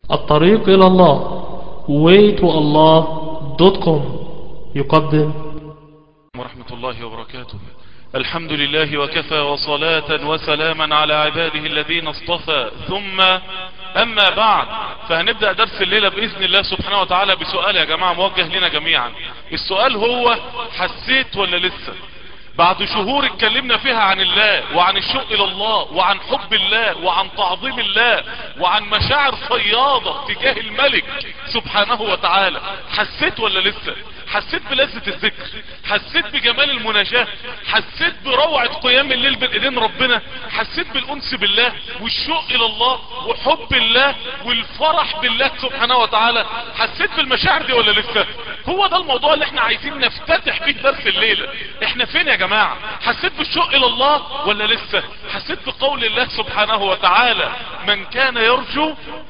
الطريق إلى الله waytoallah.com يقدم ورحمة الله وبركاته الحمد لله وكفى وصلاة وسلاما على عباده الذين اصطفى ثم أما بعد فهنبدأ درس الليلة بإذن الله سبحانه وتعالى بسؤال يا جماعة موجه لنا جميعا السؤال هو حسيت ولا لسه بعد شهور اتكلمنا فيها عن الله وعن الشوق الى الله وعن حب الله وعن تعظيم الله وعن مشاعر فياضة تجاه الملك سبحانه وتعالى حسيت ولا لسه حسيت بلذة الذكر حسيت بجمال المناجاة حسيت بروعة قيام الليل بين ايدين ربنا حسيت بالانس بالله والشوق الى الله وحب الله والفرح بالله سبحانه وتعالى حسيت بالمشاعر دي ولا لسه هو ده الموضوع اللي احنا عايزين نفتتح فيه درس الليلة احنا فين يا جماعة حسيت بالشوق الى الله ولا لسه حسيت بقول الله سبحانه وتعالى من كان يرجو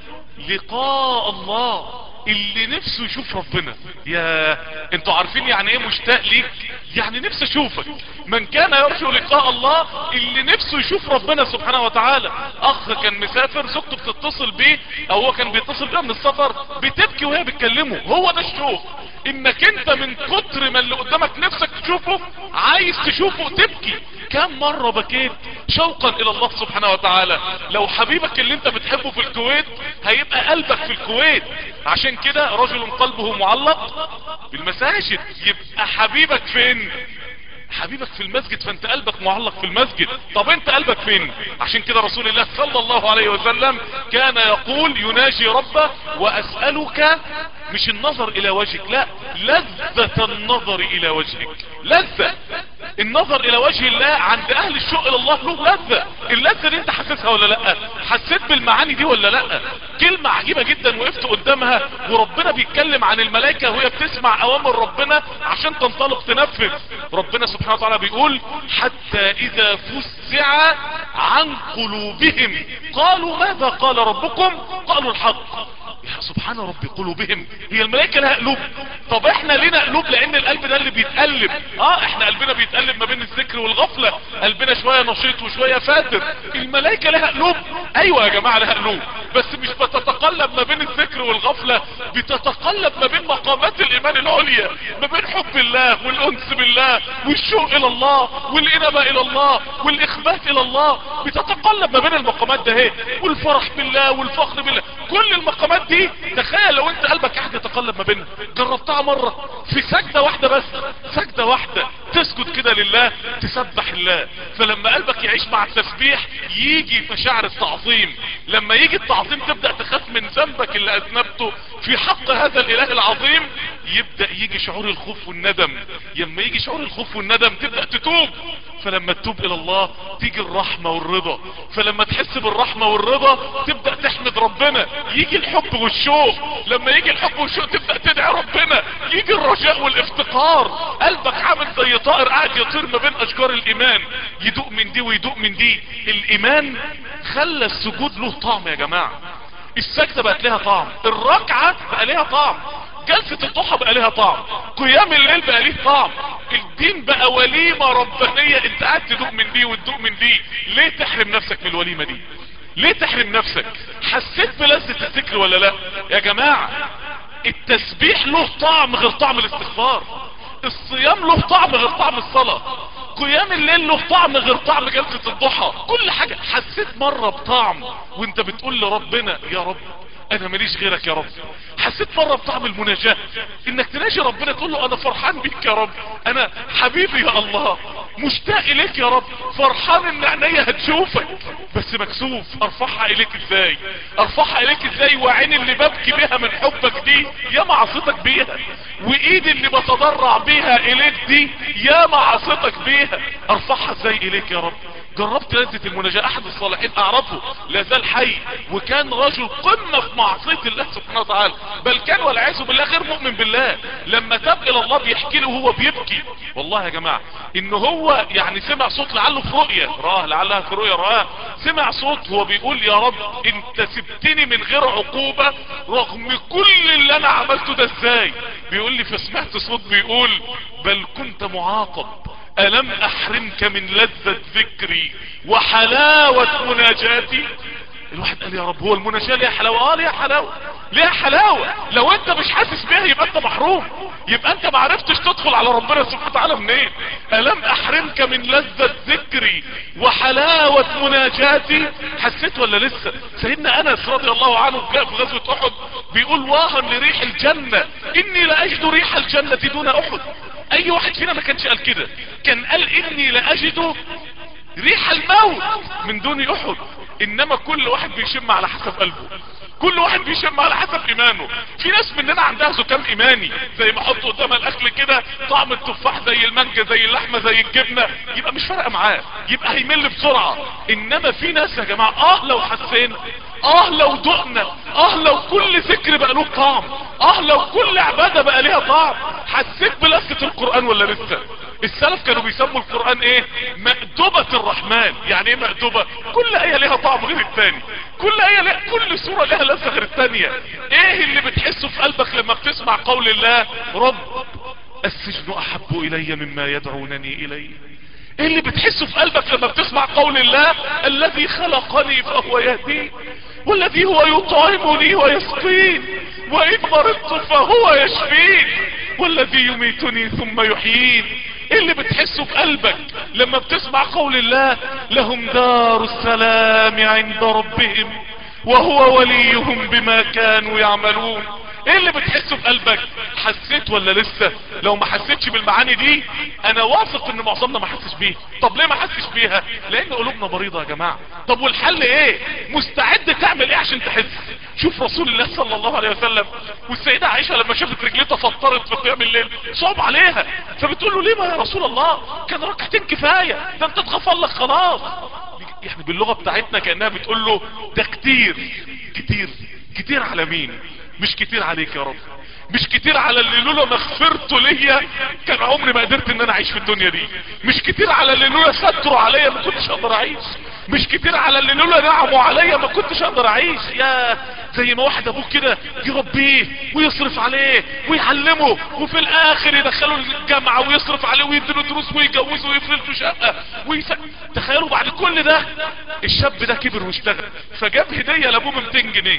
لقاء الله اللي نفسه يشوف ربنا يا انتوا عارفين يعني ايه مشتاق ليك يعني نفسه اشوفك من كان يرجو لقاء الله اللي نفسه يشوف ربنا سبحانه وتعالى اخ كان مسافر زوجته بتتصل بيه او هو كان بيتصل بيها من السفر بتبكي وهي بتكلمه هو ده الشوق انك انت من كتر ما اللي قدامك نفسك تشوفه عايز تشوفه تبكي كم مرة بكيت شوقا الى الله سبحانه وتعالى لو حبيبك اللي انت بتحبه في الكويت هيبقى قلبك في الكويت عشان كده رجل قلبه معلق بالمساجد يبقى حبيبك فين حبيبك في المسجد فانت قلبك معلق في المسجد طب انت قلبك فين عشان كده رسول الله صلى الله عليه وسلم كان يقول يناجي ربه واسألك مش النظر الى وجهك لا لذة النظر الى وجهك لذة النظر الى وجه الله عند اهل الشوق الى الله له لذة اللذة دي انت حاسسها ولا لا حسيت بالمعاني دي ولا لا كلمة عجيبة جدا وقفت قدامها وربنا بيتكلم عن الملائكة وهي بتسمع اوامر ربنا عشان تنطلق تنفذ ربنا سبحانه وتعالى بيقول حتى اذا فزع عن قلوبهم قالوا ماذا قال ربكم قالوا الحق يا سبحان رب قلوبهم هي الملائكة لها قلوب طب احنا لنا قلوب لان القلب ده اللي بيتقلب اه احنا قلبنا بيتقلب ما بين الذكر والغفلة قلبنا شوية نشيط وشوية فاتر الملائكة لها قلوب ايوه يا جماعة لها قلوب بس مش بتتقلب ما بين الذكر والغفلة بتتقلب ما بين مقامات الايمان العليا ما بين حب الله والانس بالله والشوق الى الله والانابة الى الله والاخبات الى الله بتتقلب ما بين المقامات ده اهي والفرح بالله والفخر بالله كل المقامات دي دي تخيل لو انت قلبك قاعد يتقلب ما بينها جربتها مرة في سجدة واحدة بس سجدة واحدة تسجد كده لله تسبح الله فلما قلبك يعيش مع التسبيح يجي مشاعر التعظيم لما يجي التعظيم تبدأ تخاف من ذنبك اللي اذنبته في حق هذا الاله العظيم يبدأ يجي شعور الخوف والندم لما يجي شعور الخوف والندم تبدأ تتوب فلما تتوب الى الله تيجي الرحمة والرضا فلما تحس بالرحمة والرضا تبدأ تحمد ربنا يجي الحب والشوق لما يجي الحب والشوق تبدأ تدعي ربنا يجي الرجاء والافتقار قلبك عامل زي طائر قاعد يطير ما بين اشجار الايمان يدوق من دي ويدوق من دي الايمان خلى السجود له طعم يا جماعة السجدة بقت لها طعم الركعة بقى لها طعم جلسة الضحى بقى لها طعم قيام الليل بقى ليه طعم الدين بقى وليمة ربانية انت قاعد تدوق من دي وتدوق من دي ليه تحرم نفسك من الوليمة دي ليه تحرم نفسك حسيت بلذة الذكر ولا لا يا جماعة التسبيح له طعم غير طعم الاستغفار الصيام له طعم غير طعم الصلاة قيام الليل له طعم غير طعم جلسة الضحى كل حاجة حسيت مرة بطعم وانت بتقول لربنا يا رب انا ماليش غيرك يا رب حسيت مرة بطعم المناجاة انك تناجي ربنا تقول له انا فرحان بيك يا رب انا حبيبي يا الله مشتاق اليك يا رب فرحان ان عينيا هتشوفك بس مكسوف ارفعها اليك ازاي ارفعها اليك ازاي وعين اللي ببكي بيها من حبك دي يا معصيتك بيها وايدي اللي بتضرع بيها اليك دي يا معصيتك بيها ارفعها ازاي اليك يا رب جربت لذة المناجاة احد الصالحين اعرفه لا زال حي وكان رجل قمة في معصية الله سبحانه وتعالى بل كان والعياذ بالله غير مؤمن بالله لما تاب الى الله بيحكي له وهو بيبكي والله يا جماعة ان هو يعني سمع صوت لعله في رؤية راه لعلها في رؤية راه سمع صوت هو بيقول يا رب انت سبتني من غير عقوبة رغم كل اللي انا عملته ده ازاي بيقول لي فسمعت صوت بيقول بل كنت معاقب ألم أحرمك من لذة ذكري وحلاوة مناجاتي الواحد قال يا رب هو المناجاة ليها حلاوة اه ليها حلاوة ليها حلاوة لو انت مش حاسس بيها يبقى انت محروم يبقى انت ما عرفتش تدخل على ربنا سبحانه وتعالى منين الم احرمك من لذة ذكري وحلاوة مناجاتي حسيت ولا لسه سيدنا انس رضي الله عنه جاء في غزوة احد بيقول واها لريح الجنة اني لاجد ريح الجنة دون احد اي واحد فينا ما كانش قال كده كان قال اني لاجد ريح الموت من دون احد انما كل واحد بيشم على حسب قلبه كل واحد بيشم على حسب ايمانه في ناس مننا عندها زكام ايماني زي ما احط قدامها الاكل كده طعم التفاح زي المانجا زي اللحمه زي الجبنه يبقى مش فارقه معاه يبقى هيمل بسرعه انما في ناس يا جماعه اه لو حسينا اه لو دقنا اه لو كل ذكر بقى له طعم اه لو كل عباده بقى ليها طعم حسيت بلذة القران ولا لسه السلف كانوا بيسموا القرآن ايه مأدبة الرحمن يعني ايه مأدبة كل اية ليها طعم غير التاني كل اية ليها كل سورة ليها لذة غير التانية ايه اللي بتحسه في قلبك لما بتسمع قول الله رب السجن احب الي مما يدعونني اليه ايه اللي بتحسه في قلبك لما بتسمع قول الله الذي خلقني فهو يهدين والذي هو يطعمني ويسقين وان مرضت فهو يشفين والذي يميتني ثم يحيين ايه اللي بتحسه في قلبك لما بتسمع قول الله لهم دار السلام عند ربهم وهو وليهم بما كانوا يعملون ايه اللي بتحسه في قلبك حسيت ولا لسه لو ما حسيتش بالمعاني دي انا واثق ان معظمنا ما حسش بيها طب ليه ما حسش بيها لان قلوبنا مريضة يا جماعة طب والحل ايه مستعد تعمل ايه عشان تحس شوف رسول الله صلى الله عليه وسلم والسيدة عائشة لما شافت رجلتها فطرت في قيام الليل صعب عليها فبتقول له ليه ما يا رسول الله كان ركعتين كفاية ده انت اتغفر لك خلاص يعني باللغة بتاعتنا كأنها بتقول له ده كتير كتير كتير على مين مش كتير عليك يا رب مش كتير على اللي لولا مغفرته ليا كان عمري ما قدرت ان انا اعيش في الدنيا دي مش كتير على اللي لولا ستره عليا ما كنتش اقدر اعيش مش كتير على اللي لولا نعمه عليا ما كنتش اقدر اعيش يا زي ما واحد ابوه كده يربيه ويصرف عليه ويعلمه وفي الاخر يدخله الجامعة ويصرف عليه ويديله دروس ويجوزه ويفرش له شقة ويس... تخيلوا بعد كل ده الشاب ده كبر واشتغل فجاب هدية لابوه ب 200 جنيه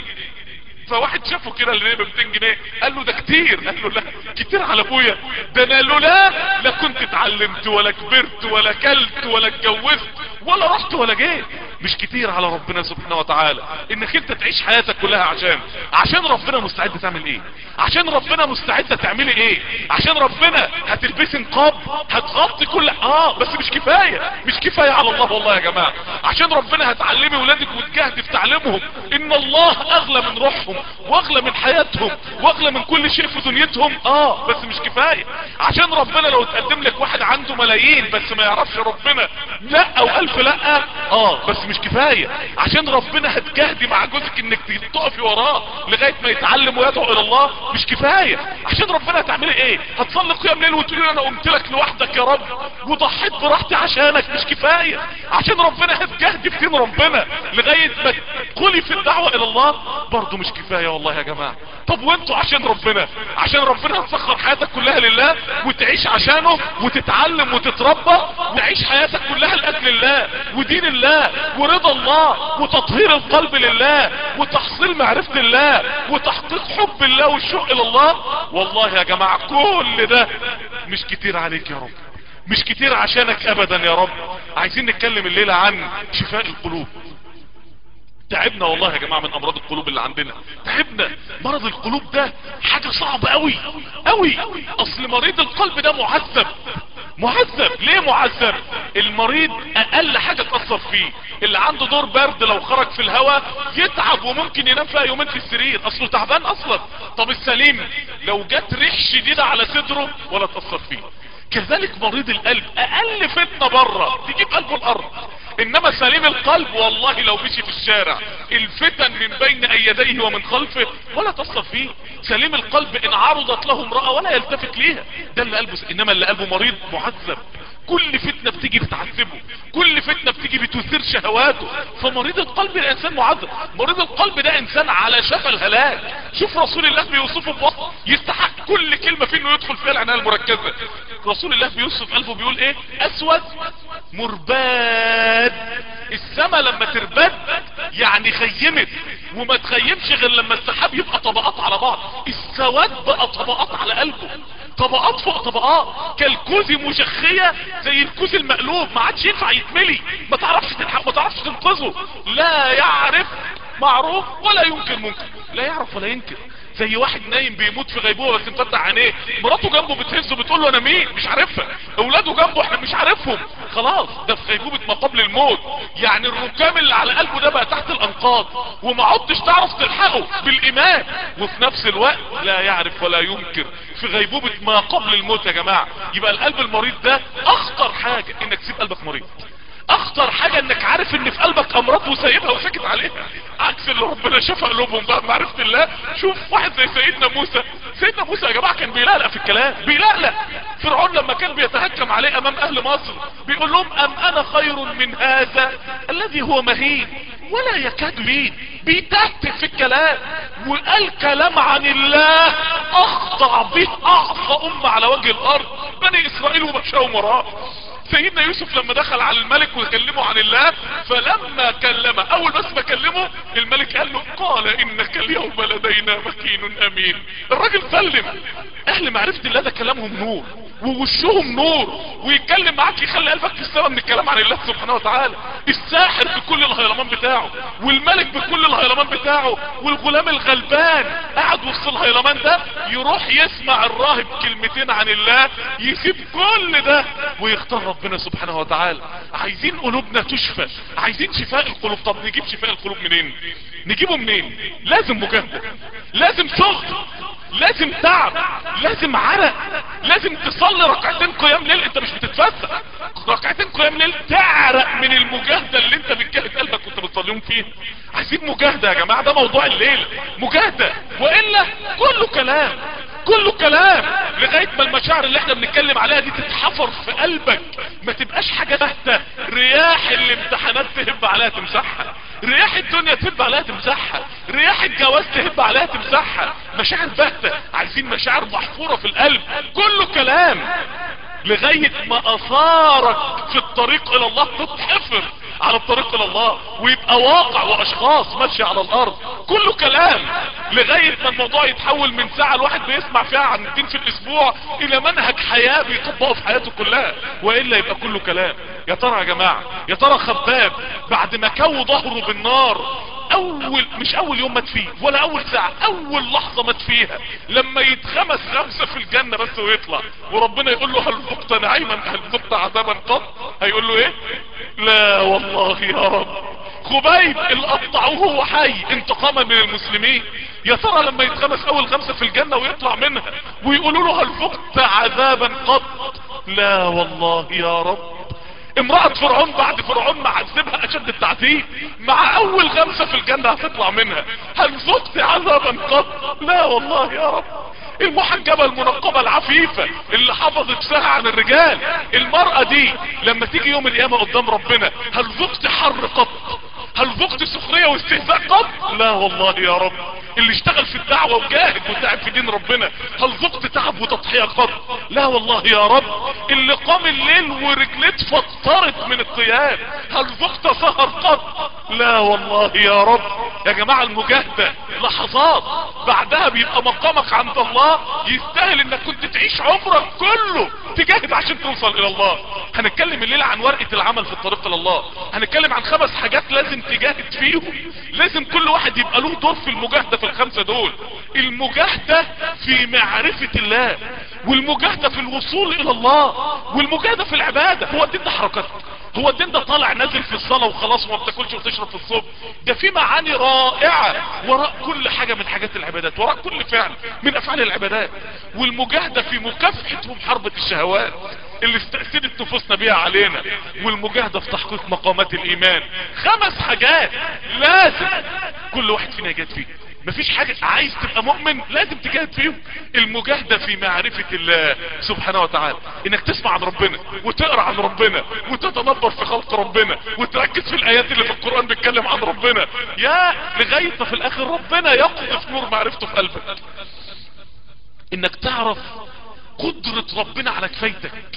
فواحد شافه كده اللي ب 200 جنيه قال له ده كتير قال له لا كتير على ابويا ده انا لولا لا كنت اتعلمت ولا كبرت ولا كلت ولا اتجوزت ولا رحت ولا جيت مش كتير على ربنا سبحانه وتعالى انك انت تعيش حياتك كلها عشان عشان ربنا مستعد تعمل ايه عشان ربنا مستعدة تعملي ايه عشان ربنا هتلبسي نقاب هتغطي كل اه بس مش كفاية مش كفاية على الله والله يا جماعة عشان ربنا هتعلمي ولادك وتجاهدي في تعليمهم ان الله اغلى من روحهم واغلى من حياتهم واغلى من كل شيء في دنيتهم اه بس مش كفاية عشان ربنا لو تقدم لك واحد عنده ملايين بس ما يعرفش ربنا لا او الف لا اه بس مش كفاية عشان ربنا هتجاهدي مع جوزك انك تقفي وراه لغاية ما يتعلم ويدعو الى الله مش كفاية عشان ربنا هتعملي ايه هتصلي قيام ليل وتقولي انا قمت لك لوحدك يا رب وضحيت براحتي عشانك مش كفاية عشان ربنا هتجاهدي في دين ربنا لغاية ما تدخلي في الدعوة الى الله برضو مش كفاية والله يا جماعة طب وانتوا عشان ربنا عشان ربنا هتسخر حياتك كلها لله وتعيش عشانه وتتعلم وتتربى وتعيش حياتك كلها لاجل الله ودين الله ورضا الله وتطهير القلب لله وتحصيل معرفة الله وتحقيق حب الله والشوق الى الله والله يا جماعة كل ده مش كتير عليك يا رب مش كتير عشانك ابدا يا رب عايزين نتكلم الليلة عن شفاء القلوب تعبنا والله يا جماعة من امراض القلوب اللي عندنا تعبنا مرض القلوب ده حاجة صعبة قوي قوي اصل مريض القلب ده معذب معذب ليه معذب المريض اقل حاجة تأثر فيه اللي عنده دور برد لو خرج في الهواء يتعب وممكن ينام فيها يومين في السرير اصله تعبان اصلا طب السليم لو جت ريح شديدة على صدره ولا تأثر فيه كذلك مريض القلب اقل فتنة بره تجيب قلبه الارض انما سليم القلب والله لو مشي في الشارع الفتن من بين يديه ومن خلفه ولا تصل فيه سليم القلب ان عرضت له امرأة ولا يلتفت ليها ده اللي قلبه انما اللي قلبه مريض معذب كل فتنة بتيجي بتعذبه كل فتنة بتيجي بتثير شهواته فمريض القلب ده انسان معذب مريض القلب ده انسان على شفا الهلاك شوف رسول الله بيوصفه بوصف يستحق كل كلمة فيه انه يدخل فيها العناية المركزة رسول الله بيوصف قلبه بيقول ايه اسود مرباد السماء لما تربد يعني خيمت وما تخيمش غير لما السحاب يبقى طبقات على بعض السواد بقى طبقات على قلبه طبقات فوق طبقات كالكوز مشخية زي الكوز المقلوب ما عادش ينفع يتملي ما تعرفش تلحق ما تعرفش تنقذه لا يعرف معروف ولا ينكر منكر لا يعرف ولا ينكر زي واحد نايم بيموت في غيبوبه بس مفتح عينيه مراته جنبه بتهزه بتقول له انا مين مش عارفها اولاده جنبه احنا مش عارفهم خلاص ده في غيبوبه ما قبل الموت يعني الركام اللي على قلبه ده بقى تحت الانقاض وما عدتش تعرف تلحقه بالايمان وفي نفس الوقت لا يعرف ولا ينكر في غيبوبه ما قبل الموت يا جماعه يبقى القلب المريض ده اخطر حاجه انك تسيب قلبك مريض اخطر حاجة انك عارف ان في قلبك امراض وسايبها وساكت عليها عكس اللي ربنا شاف قلوبهم بقى معرفة الله شوف واحد زي سيدنا موسى سيدنا موسى يا جماعة كان بيلقلق في الكلام بيلقلق فرعون لما كان بيتهكم عليه امام اهل مصر بيقول لهم ام انا خير من هذا الذي هو مهين ولا يكاد يبين بيتهتف في الكلام وقال كلام عن الله اخضع به اعصى امة على وجه الارض بني اسرائيل ومشاهم وراه سيدنا يوسف لما دخل على الملك وكلمه عن الله فلما كلمه اول بس ما كلمه الملك قال له قال انك اليوم لدينا مكين امين الراجل سلم اهل معرفة الله ده كلامهم نور ووشهم نور ويتكلم معاك يخلي قلبك في السماء من الكلام عن الله سبحانه وتعالى الساحر بكل الهيلمان بتاعه والملك بكل الهيلمان بتاعه والغلام الغلبان قاعد وسط الهيلمان ده يروح يسمع الراهب كلمتين عن الله يسيب كل ده ويختار ربنا سبحانه وتعالى عايزين قلوبنا تشفى عايزين شفاء القلوب طب نجيب شفاء القلوب منين نجيبه منين لازم مجاهدة لازم شغل لازم تعب لازم عرق لازم تصلي ركعتين قيام ليل انت مش بتتفسح ركعتين قيام ليل تعرق من المجاهدة اللي انت بتجاهد قلبك وانت بتصليهم فيها عايزين مجاهدة يا جماعة ده موضوع الليلة مجاهدة وإلا كله كلام كله كلام لغاية ما المشاعر اللي احنا بنتكلم عليها دي تتحفر في قلبك ما تبقاش حاجة باهتة رياح الامتحانات تهب عليها تمسحها رياح الدنيا تهب عليها تمسحها رياح الجواز تهب عليها تمسحها مشاعر باهتة عايزين مشاعر محفورة في القلب كله كلام لغاية ما اثارك في الطريق الى الله تتحفر على الطريق الى الله ويبقى واقع واشخاص ماشية على الارض كله كلام لغاية ما الموضوع يتحول من ساعة الواحد بيسمع فيها عن الدين في الاسبوع الى منهج حياة بيطبقه في حياته كلها وإلا يبقى كله كلام يا ترى يا جماعة يا ترى خباب بعد ما كو ظهره بالنار اول مش اول يوم مات فيه ولا اول ساعة اول لحظة مات فيها لما يتخمس خمسة في الجنة بس ويطلع وربنا يقول له هل ذقت نعيما هل ذقت عذابا قط هيقول له ايه لا والله يا رب خبيب اللي قطعوه وهو حي انتقاما من المسلمين يا ترى لما يتخمس اول خمسة في الجنة ويطلع منها ويقولوا له هل ذقت عذابا قط لا والله يا رب امرأة فرعون بعد فرعون معذبها اشد التعذيب مع اول غمسة في الجنة هتطلع منها هل ذقت عذابا قط لا والله يا رب المحجبة المنقبة العفيفة اللي حفظت ساعة عن الرجال المرأة دي لما تيجي يوم القيامة قدام ربنا هل ذقت حر قط هل ذقت سخرية واستهزاء قط لا والله يا رب اللي اشتغل في الدعوة وجاهد وتعب في دين ربنا هل ذقت تعب وتضحية قط لا والله يا رب اللي قام الليل ورجليه اتفطرت من القيام هل ذقت سهر قط لا والله يا رب يا جماعة المجاهدة لحظات بعدها بيبقى مقامك عند الله يستاهل انك كنت تعيش عمرك كله تجاهد عشان توصل الى الله هنتكلم الليلة عن ورقة العمل في الطريق الى الله هنتكلم عن خمس حاجات لازم تجاهد فيهم لازم كل واحد يبقى له دور في المجاهدة في الخمسة دول المجاهدة في معرفة الله والمجاهدة في الوصول الى الله والمجاهدة في العبادة هو الدين ده حركات هو الدين ده طالع نازل في الصلاة وخلاص وما بتاكلش وتشرب في الصبح ده في معاني رائعة وراء كل حاجة من حاجات العبادات وراء كل فعل من افعال العبادات والمجاهدة في مكافحة ومحاربة الشهوات اللي استأسدت نفوسنا بيها علينا والمجاهدة في تحقيق مقامات الايمان خمس حاجات لازم كل واحد فينا يجاهد فيه مفيش حاجة عايز تبقى مؤمن لازم تجاهد فيهم المجاهدة في معرفة الله سبحانه وتعالى انك تسمع عن ربنا وتقرأ عن ربنا وتتنبر في خلق ربنا وتركز في الايات اللي في القرآن بيتكلم عن ربنا يا لغاية ما في الاخر ربنا يقذف نور معرفته في قلبك انك تعرف قدرة ربنا على كفايتك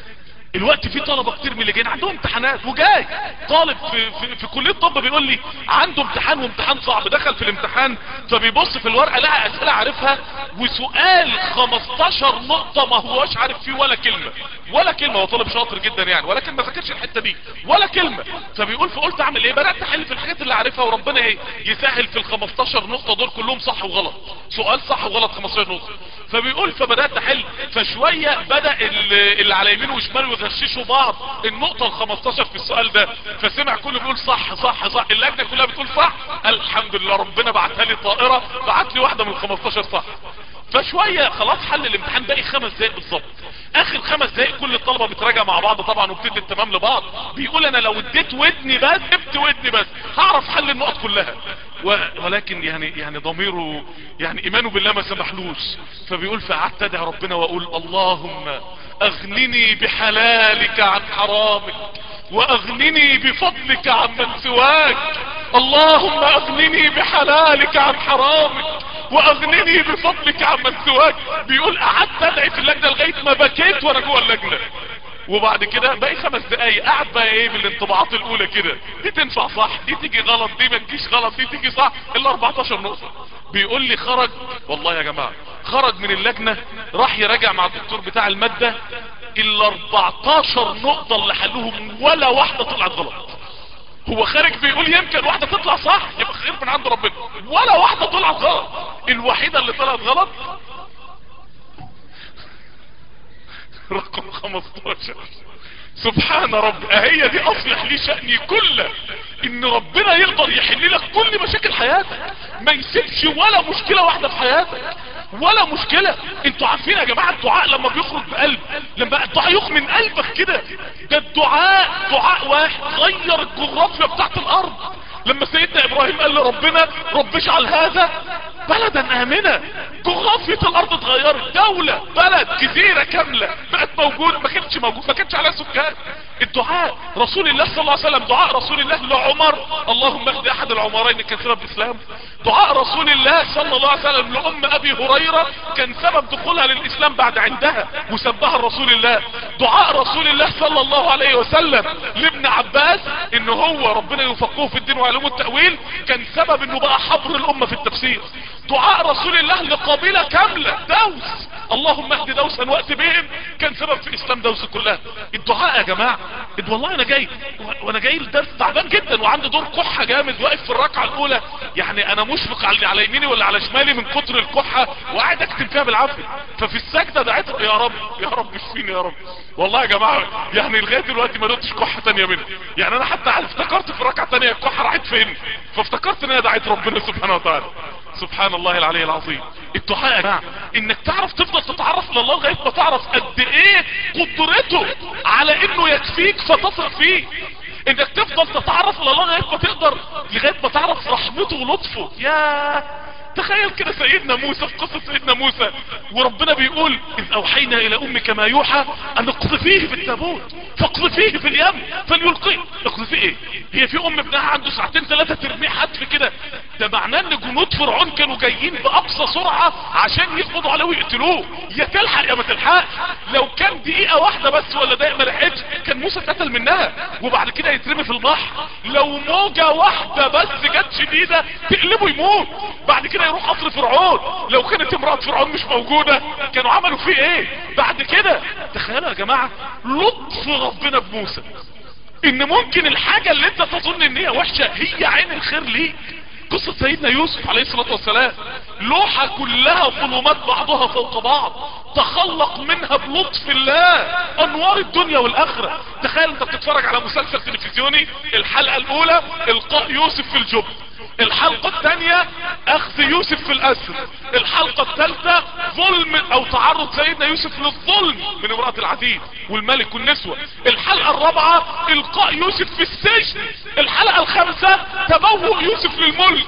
الوقت في طلبة كتير من اللي جايين عندهم امتحانات وجاي طالب في, في, في كلية طب بيقول لي عنده امتحان وامتحان صعب دخل في الامتحان فبيبص في الورقة لقى اسئلة عارفها وسؤال 15 نقطة ما هوش عارف فيه ولا كلمة ولا كلمة هو طالب شاطر جدا يعني ولكن ما ذاكرش الحتة دي ولا كلمة فبيقول فقلت اعمل ايه بدأت احل في الحاجات اللي عارفها وربنا ايه يسهل في ال 15 نقطة دول كلهم صح وغلط سؤال صح وغلط 15 نقطة فبيقول فبدأت احل فشوية بدأ اللي على يمين وشمال يغششوا بعض النقطة ال 15 في السؤال ده فسمع كله بيقول صح صح صح اللجنة كلها بتقول صح الحمد لله ربنا بعتها لي طائرة بعت لي واحدة من ال 15 صح فشوية خلاص حل الامتحان باقي خمس دقايق بالظبط اخر خمس دقايق كل الطلبة بتراجع مع بعض طبعا وبتدي التمام لبعض بيقول انا لو اديت ودني بس جبت ودني بس هعرف حل النقط كلها ولكن يعني يعني ضميره يعني ايمانه بالله ما سمحلوش فبيقول فقعدت ادعي ربنا واقول اللهم اغنني بحلالك عن حرامك واغنني بفضلك عن من سواك اللهم اغنني بحلالك عن حرامك واغنني بفضلك عن من سواك بيقول قعدت ادعي في اللجنة لغاية ما بكيت وانا جوه اللجنة وبعد كده باقي خمس دقايق قعد بقى ايه بالانطباعات الاولى كده دي تنفع صح دي تيجي غلط دي ما تجيش غلط دي تيجي صح الا 14 نقطة بيقول لي خرج والله يا جماعة خرج من اللجنة راح يراجع مع الدكتور بتاع المادة الا 14 نقطة اللي حلوهم ولا واحدة طلعت غلط هو خارج بيقول يمكن واحدة تطلع صح يبقى خير من عند ربنا ولا واحدة طلعت غلط الوحيدة اللي طلعت غلط رقم 15 سبحان رب اهي دي اصلح لي شأني كله ان ربنا يقدر يحل لك كل مشاكل حياتك ما يسيبش ولا مشكلة واحدة في حياتك ولا مشكلة انتوا عارفين يا جماعة الدعاء لما بيخرج بقلب لما الدعاء يخرج من قلبك كده ده الدعاء دعاء واحد غير الجغرافيا بتاعت الارض لما سيدنا ابراهيم قال لربنا رب اجعل هذا بلدا امنة جغرافية الارض اتغيرت دولة بلد جزيرة كاملة بقت موجود ما كانتش موجود ما كانتش عليها سكان الدعاء رسول الله صلى الله عليه وسلم دعاء رسول الله لعمر اللهم اهد احد العمرين كان سبب الاسلام دعاء رسول الله صلى الله عليه وسلم لام ابي هريرة كان سبب دخولها للاسلام بعد عندها وسبها رسول الله دعاء رسول الله صلى الله عليه وسلم لابن عباس ان هو ربنا يفقهه في الدين وعلوم التأويل كان سبب انه بقى حبر الامة في التفسير دعاء رسول الله لقبيلة كاملة دوس اللهم اهد دوسا وقت بهم كان سبب في اسلام دوس كلها الدعاء يا جماعة والله انا جاي وانا جاي الدرس تعبان جدا وعندي دور كحة جامد واقف في الركعة الاولى يعني انا مشفق على على يميني ولا على شمالي من كتر الكحة وقاعد اكتب فيها بالعافية ففي السجدة دعيت يا رب يا رب اشفيني يا رب والله يا جماعة يعني لغاية دلوقتي ما دقتش كحة تانية منها يعني انا حتى افتكرت في الركعة التانية الكحة راحت فين فافتكرت ان انا دعيت ربنا سبحانه وتعالى سبحان الله العلي العظيم الدعاء يا جماعه انك تعرف تفضل تتعرف لله لغايه ما تعرف قد ايه قدرته على انه يكفيك فتثق فيه انك تفضل تتعرف لله لغايه ما تقدر لغايه ما تعرف رحمته ولطفه يا تخيل كده سيدنا موسى في قصة سيدنا موسى وربنا بيقول اذ اوحينا الى امك ما يوحى ان اقذفيه في التابوت فاقذفيه في اليم فليلقيه اقذفيه ايه هي في ام ابنها عنده ساعتين ثلاثة ترميه حتف كده ده معناه ان جنود فرعون كانوا جايين باقصى سرعة عشان يقبضوا عليه ويقتلوه يا تلحق يا ما تلحقش لو كان دقيقة واحدة بس ولا دقيقة ما لحقتش كان موسى اتقتل منها وبعد كده يترمي في البحر لو موجة واحدة بس جت شديدة تقلبه يموت بعد كده يروح قصر فرعون لو كانت امرأة فرعون مش موجودة كانوا عملوا فيه ايه بعد كده تخيلوا يا جماعة لطف ربنا بموسى ان ممكن الحاجة اللي انت تظن ان هي وحشة هي عين الخير ليك قصة سيدنا يوسف عليه الصلاة والسلام لوحة كلها ظلمات بعضها فوق بعض تخلق منها بلطف الله انوار الدنيا والاخرة تخيل انت بتتفرج على مسلسل تلفزيوني الحلقة الاولى القاء يوسف في الجب الحلقة الثانية اخذ يوسف في الاسر الحلقة الثالثة ظلم او تعرض سيدنا يوسف للظلم من امرأة العزيز والملك والنسوة الحلقة الرابعة القاء يوسف في السجن الحلقة الخامسة تبوء يوسف للملك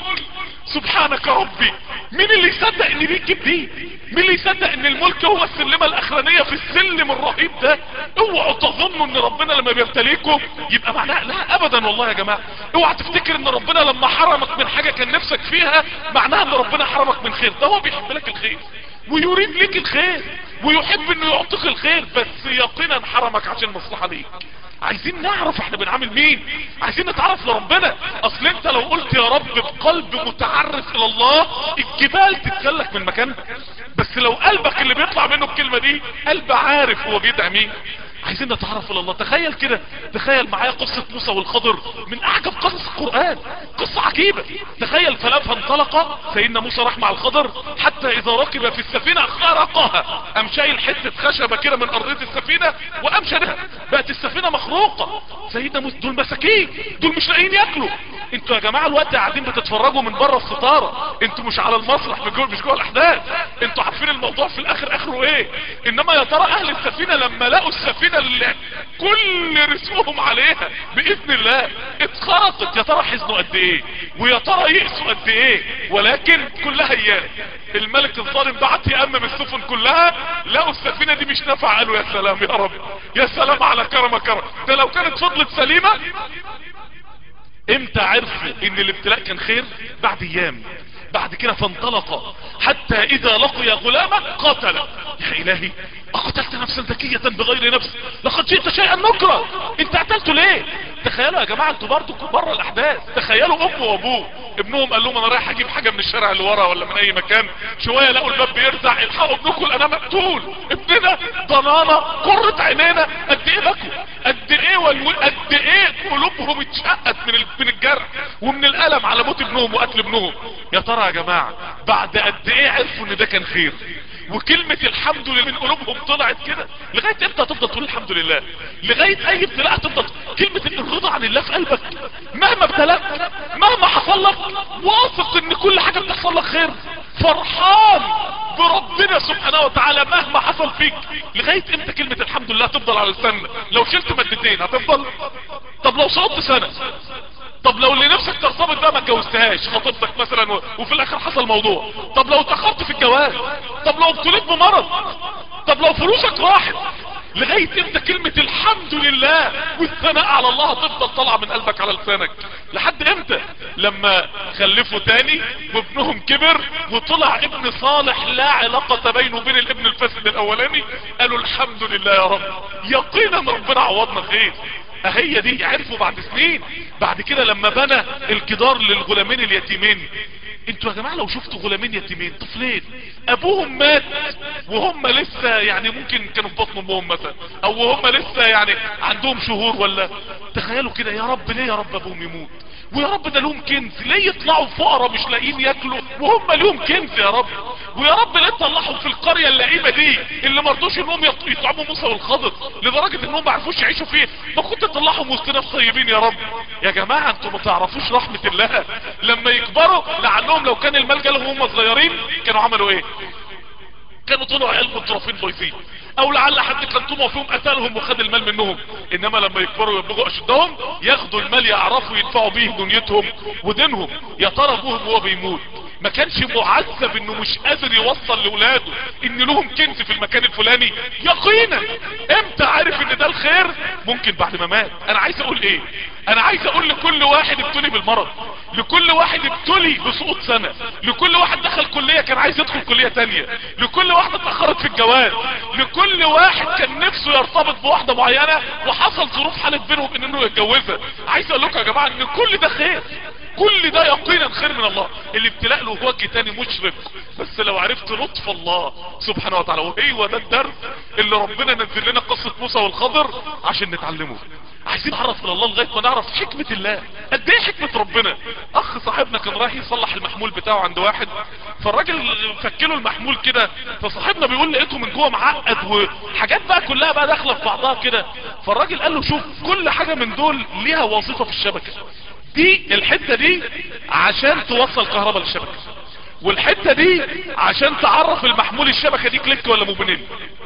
سبحانك ربي مين اللي يصدق ان دي تجيب دي مين اللي يصدق ان الملك هو السلمة الاخرانية في السلم الرهيب ده اوعوا تظنوا ان ربنا لما بيبتليكم يبقى معناه لا ابدا والله يا جماعة اوعى تفتكر ان ربنا لما حرمك من حاجة كان نفسك فيها معناها ان ربنا حرمك من خير ده هو بيحب لك الخير ويريد لك الخير ويحب انه يعطيك الخير بس يقينا حرمك عشان مصلحة ليك عايزين نعرف احنا بنعامل مين عايزين نتعرف لربنا اصل انت لو قلت يا رب بقلب متعرف الى الله الجبال تتسلك من مكانها بس لو قلبك اللي بيطلع منه الكلمة دي قلب عارف هو بيدعي مين عايزين نتعرف الى الله تخيل كده تخيل معايا قصة موسى والخضر من اعجب قصص القرآن قصة عجيبة تخيل فلما انطلق سيدنا موسى راح مع الخضر حتى اذا ركب في السفينة خرقها قام شايل حتة خشبة كده من ارضية السفينة وقام شالها بقت السفينة مخروقة سيدنا موسى دول مساكين دول مش لاقيين ياكلوا انتوا يا جماعة الوقت قاعدين بتتفرجوا من بره الستارة انتوا مش على المسرح مش جوه مش جوه الاحداث انتوا عارفين الموضوع في الاخر اخره ايه انما يا ترى اهل السفينة لما لقوا السفينة اللي كل رسمهم عليها باذن الله اتخرطت يا ترى حزنوا قد ايه ويا ترى يئسوا قد ايه ولكن كلها ايام الملك الظالم بعت يأمم السفن كلها لقوا السفينة دي مش نافعة قالوا يا سلام يا رب يا سلام على كرم كرم ده لو كانت فضلت سليمة امتى عرفوا ان الابتلاء كان خير بعد ايام بعد كده فانطلق حتى اذا لقي غلاما قتل يا الهي اقتلت نفسا ذكية بغير نفس لقد جئت شيئا نكرا انت قتلته ليه تخيلوا يا جماعة انتوا برضو بره الاحداث تخيلوا امه وابوه ابنهم قال لهم انا رايح اجيب حاجة من الشارع اللي ورا ولا من اي مكان شوية لقوا الباب بيرزع الحقوا ابنكم انا مقتول ابننا ضنانة قرة عينينا قد ايه بكوا قد ايه والو... قد ايه قلوبهم اتشقت من ال... من الجرح ومن الالم على موت ابنهم وقتل ابنهم يا ترى يا جماعة بعد قد ايه عرفوا ان ده كان خير وكلمة الحمد لله من قلوبهم طلعت كده لغاية امتى هتفضل تقول الحمد لله لغاية اي ابتلاء هتفضل كلمة الرضا عن الله في قلبك مهما ابتلاك مهما حصل لك واثق ان كل حاجة بتحصل لك خير فرحان بربنا سبحانه وتعالى مهما حصل فيك لغاية امتى كلمة الحمد لله تفضل على لسانك لو شلت مادتين هتفضل طب لو صوت سنة طب لو اللي نفسك ترتبط بقى ما اتجوزتهاش خطيبتك مثلا و... وفي الاخر حصل موضوع طب لو اتاخرت في الجواز طب لو ابتليت بمرض طب لو فلوسك راحت لغاية امتى كلمة الحمد لله والثناء على الله هتفضل طالعة من قلبك على لسانك لحد امتى لما خلفوا تاني وابنهم كبر وطلع ابن صالح لا علاقة بينه وبين الابن الفاسد الاولاني قالوا الحمد لله يا رب يقينا ربنا عوضنا خير اهي دي عرفوا بعد سنين بعد كده لما بنى الجدار للغلامين اليتيمين انتوا يا جماعة لو شفتوا غلامين يتيمين طفلين ابوهم مات وهم لسه يعني ممكن كانوا في بطن امهم مثلا او وهم لسه يعني عندهم شهور ولا تخيلوا كده يا رب ليه يا رب ابوهم يموت ويا رب ده لهم كنز ليه يطلعوا فقراء مش لاقيين ياكلوا وهم لهم كنز يا رب ويا رب ليه تطلعهم في القرية اللئيمة دي اللي مرضوش انهم يطعموا موسى والخضر لدرجة انهم ما عرفوش يعيشوا فيه ما كنت تطلعهم وسط ناس طيبين يا رب يا جماعة انتوا ما تعرفوش رحمة الله لما يكبروا لعلهم لو كان المال جالهم هم صغيرين كانوا عملوا ايه كانوا طلعوا عيال مترفين بايظين او لعل حد كان طمع فيهم قتلهم وخد المال منهم انما لما يكبروا ويبلغوا اشدهم ياخدوا المال يعرفوا يدفعوا بيه دنيتهم ودينهم يا ترى ابوهم وهو بيموت ما كانش معذب انه مش قادر يوصل لاولاده ان لهم كنز في المكان الفلاني يقينا امتى عارف ان ده الخير ممكن بعد ما مات انا عايز اقول ايه انا عايز اقول لكل واحد ابتلي بالمرض لكل واحد ابتلي بسقوط سنة لكل واحد دخل كلية كان عايز يدخل كلية تانية لكل واحدة اتأخرت في الجواز لكل واحد كان نفسه يرتبط بواحدة معينة وحصل ظروف حالت بينهم ان انه يتجوزها عايز اقول لكم يا جماعة ان كل ده خير كل ده يقينا خير من الله الابتلاء له وجه تاني مشرق بس لو عرفت لطف الله سبحانه وتعالى وهو ده الدرس اللي ربنا نزل لنا قصة موسى والخضر عشان نتعلمه عايزين نعرف الى الله لغايه ما نعرف حكمة الله قد ايه حكمة ربنا اخ صاحبنا كان رايح يصلح المحمول بتاعه عند واحد فالراجل فكله المحمول كده فصاحبنا بيقول لقيته من جوه معقد وحاجات بقى كلها بقى داخله في بعضها كده فالراجل قال له شوف كل حاجة من دول ليها وظيفة في الشبكة دي الحتة دي عشان توصل كهرباء للشبكة والحتة دي عشان تعرف المحمول الشبكة دي كليك ولا موبينيل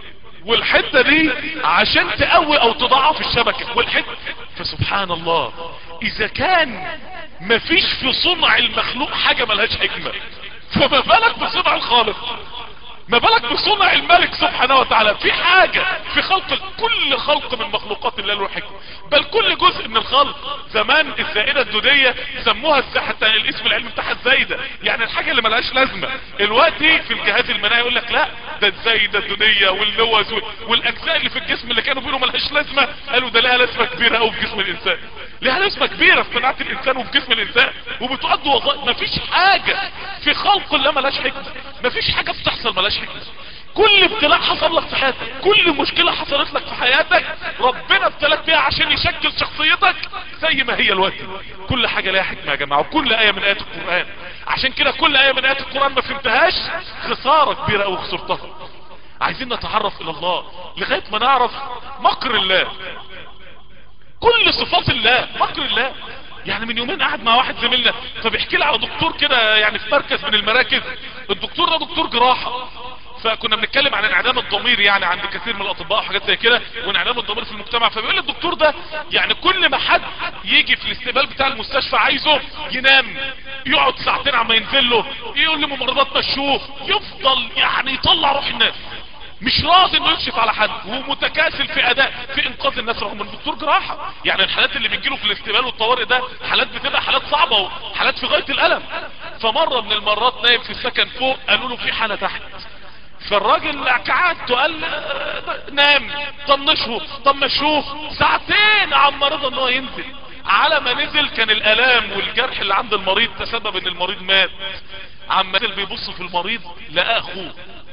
والحتة دي عشان تقوي او تضعف الشبكة والحتة فسبحان الله اذا كان مفيش في صنع المخلوق حاجة ملهاش حكمة فما بالك بصنع الخالق ما بالك بصنع الملك سبحانه وتعالى في حاجة في خلق كل خلق من مخلوقات الله له حكمة بل كل جزء من الخلق زمان الزائدة الدودية سموها حتى الاسم العلمي بتاعها الزايدة يعني الحاجة اللي ملهاش لازمة الوقتي في الجهاز المناعي يقول لك لا ده الزايدة الدودية واللوز والاجزاء اللي في الجسم اللي كانوا بيقولوا ملهاش لازمة قالوا ده لها لازمة كبيرة قوي في جسم الانسان لها لازمة كبيرة في صناعة الانسان وفي جسم الانسان وبتؤدي وظائف مفيش حاجة في خلق الله ملهاش حكمة مفيش حاجة بتحصل ملهاش حكمة كل ابتلاء حصل لك في حياتك كل مشكلة حصلت لك في حياتك ربنا ابتلاك بيها عشان يشكل شخصيتك زي ما هي الوقت كل حاجة لها حكمة يا جماعة وكل آية من آيات القرآن عشان كده كل آية من آيات القرآن ما فهمتهاش خسارة كبيرة او خسرتها عايزين نتعرف الى الله لغاية ما نعرف مكر الله كل صفات الله مكر الله يعني من يومين قاعد مع واحد زميلنا فبيحكي لي على دكتور كده يعني في مركز من المراكز الدكتور ده دكتور جراحة فكنا بنتكلم عن انعدام الضمير يعني عند كثير من الاطباء وحاجات زي كده وانعدام الضمير في المجتمع فبيقول لي الدكتور ده يعني كل ما حد يجي في الاستقبال بتاع المستشفى عايزه ينام يقعد ساعتين عما ينزل له يقول لممرضات مشوه يفضل يعني يطلع روح الناس مش راضي انه يكشف على حد ومتكاسل في اداء في انقاذ الناس رغم انه دكتور جراحه يعني الحالات اللي بتجيله في الاستقبال والطوارئ ده حالات بتبقى حالات صعبه وحالات في غايه الالم فمره من المرات نايم في السكن فوق قالوا له في حاله تحت فالراجل قعدته قال نام طنشه طنشوه ساعتين عم رضا ان هو ينزل على ما نزل كان الالام والجرح اللي عند المريض تسبب ان المريض مات عم نزل بيبص في المريض لقى اخوه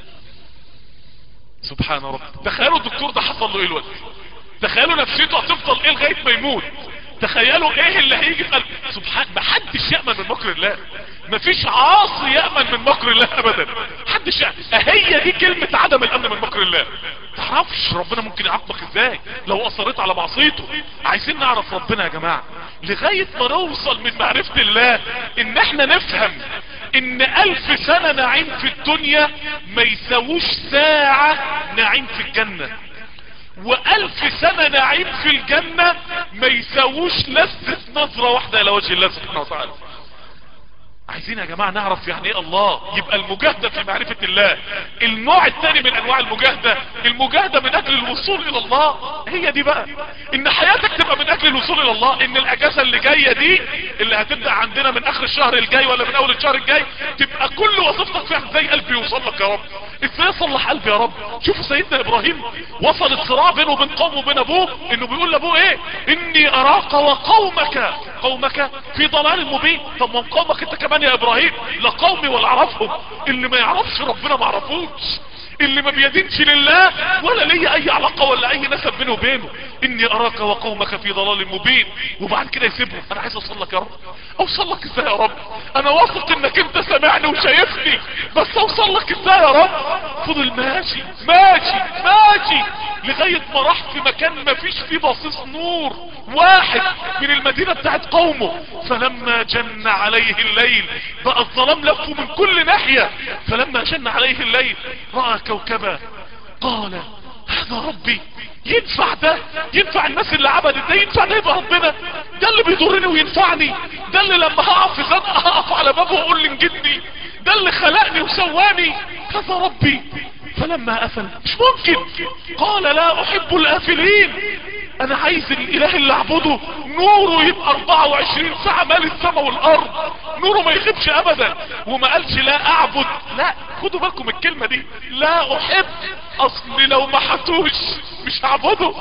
سبحان رب تخيلوا الدكتور ده حصل له ايه الوقت تخيلوا نفسيته هتفضل ايه لغايه ما يموت تخيلوا ايه اللي هيجي في قلب سبحان محدش يأمن من مكر الله مفيش عاصي يأمن من مكر الله ابدا محدش يأمن هي دي كلمة عدم الامن من مكر الله تعرفش ربنا ممكن يعاقبك ازاي لو اصريت على معصيته عايزين نعرف ربنا يا جماعة لغاية ما نوصل من معرفة الله ان احنا نفهم ان الف سنة نعيم في الدنيا ما يساووش ساعة نعيم في الجنة والف سنة نعيم في الجنة ما يساووش لذة نظرة واحدة الى وجه الله سبحانه وتعالى عايزين يا جماعة نعرف يعني ايه الله يبقى المجاهدة في معرفة الله النوع الثاني من انواع المجاهدة المجاهدة من اجل الوصول الى الله هي دي بقى ان حياتك تبقى من اجل الوصول الى الله ان الاجازة اللي جاية دي اللي هتبدأ عندنا من اخر الشهر الجاي ولا من اول الشهر الجاي تبقى كل وظيفتك فيها ازاي قلبي يوصل لك يا رب ازاي يصلح قلبي يا رب شوفوا سيدنا ابراهيم وصل الصراع بينه وبين قومه وبين ابوه انه بيقول لابوه ايه اني اراك وقومك قومك في ضلال مبين طب من قومك انت كمان يا ابراهيم لا قومي ولا اعرفهم اللي ما يعرفش ربنا ما عرفوش اللي ما بيدينش لله ولا ليا اي علاقة ولا اي نسب بينه وبينه اني اراك وقومك في ضلال مبين وبعد كده يسيبهم انا عايز اوصل لك يا رب اوصل لك ازاي يا رب انا واثق انك انت سامعني وشايفني بس اوصل لك ازاي يا رب فضل ماشي ماشي ماشي لغاية ما راح في مكان ما فيش فيه بصيص نور واحد من المدينة بتاعت قومه فلما جن عليه الليل بقى الظلام لفه من كل ناحية فلما جن عليه الليل رأى كوكبا قال هذا ربي ينفع ده ينفع الناس اللي عبدت ده ينفع ده يبقى ربنا ده اللي بيضرني وينفعني ده اللي لما هقف في زنقه هقف على بابه واقول لي انجدني ده اللي خلقني وسواني هذا ربي فلما قفل مش ممكن قال لا احب الافلين انا عايز الاله اللي اعبده نوره يبقى 24 ساعة مال السماء والارض نوره ما يخبش ابدا وما قالش لا اعبد لا خدوا بالكم الكلمة دي لا احب اصل لو ما حتوش مش هعبده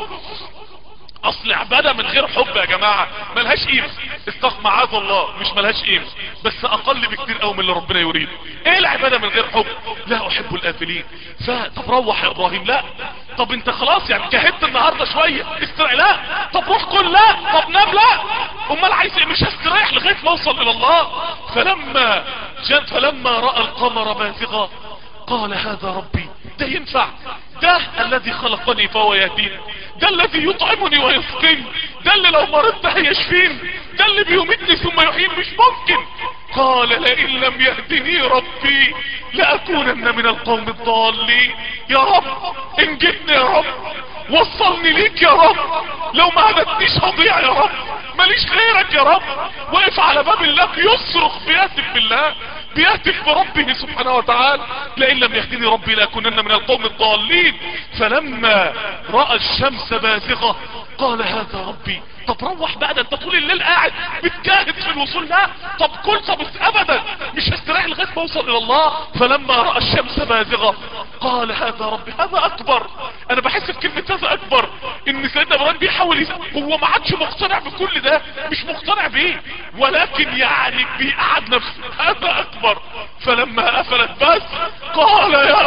اصل عبادة من غير حب يا جماعة ملهاش قيمة استغفر معاذ الله مش ملهاش قيمة بس اقل بكتير قوي من اللي ربنا يريد ايه العبادة من غير حب لا احب الافلين فطب روح يا ابراهيم لا طب انت خلاص يعني جهدت النهاردة شوية استريح لا طب روح كل لا طب نام لا امال عايز ايه مش هستريح لغاية ما اوصل الى الله فلما جن فلما رأى القمر بازغا قال هذا ربي ده ينفع ده الذي خلقني فهو يهديني ده الذي يطعمني ويسقيني ده اللي لو مرضت هيشفيني ده اللي بيميتني ثم يحييني مش ممكن قال لئن لم يهدني ربي لأكونن من القوم الضالين يا رب انجدني يا رب وصلني ليك يا رب لو ما هدتنيش هضيع يا رب ماليش غيرك يا رب وقف على باب الله بيصرخ بياسف بالله بيهتف بربه سبحانه وتعالى لئن لم يهدني ربي لاكونن من القوم الضالين فلما رأى الشمس بازغة قال هذا ربي طب روح بقى ده انت طول الليل قاعد بتجاهد في الوصول ده طب كل طب ابدا مش هستريح لغايه ما اوصل الى الله فلما راى الشمس بازغه قال هذا ربي هذا اكبر انا بحس في كلمه هذا اكبر ان سيدنا ابراهيم بيحاول يس... هو ما عادش مقتنع بكل ده مش مقتنع بيه ولكن يعني بيقعد نفسه هذا اكبر فلما قفلت بس قال يا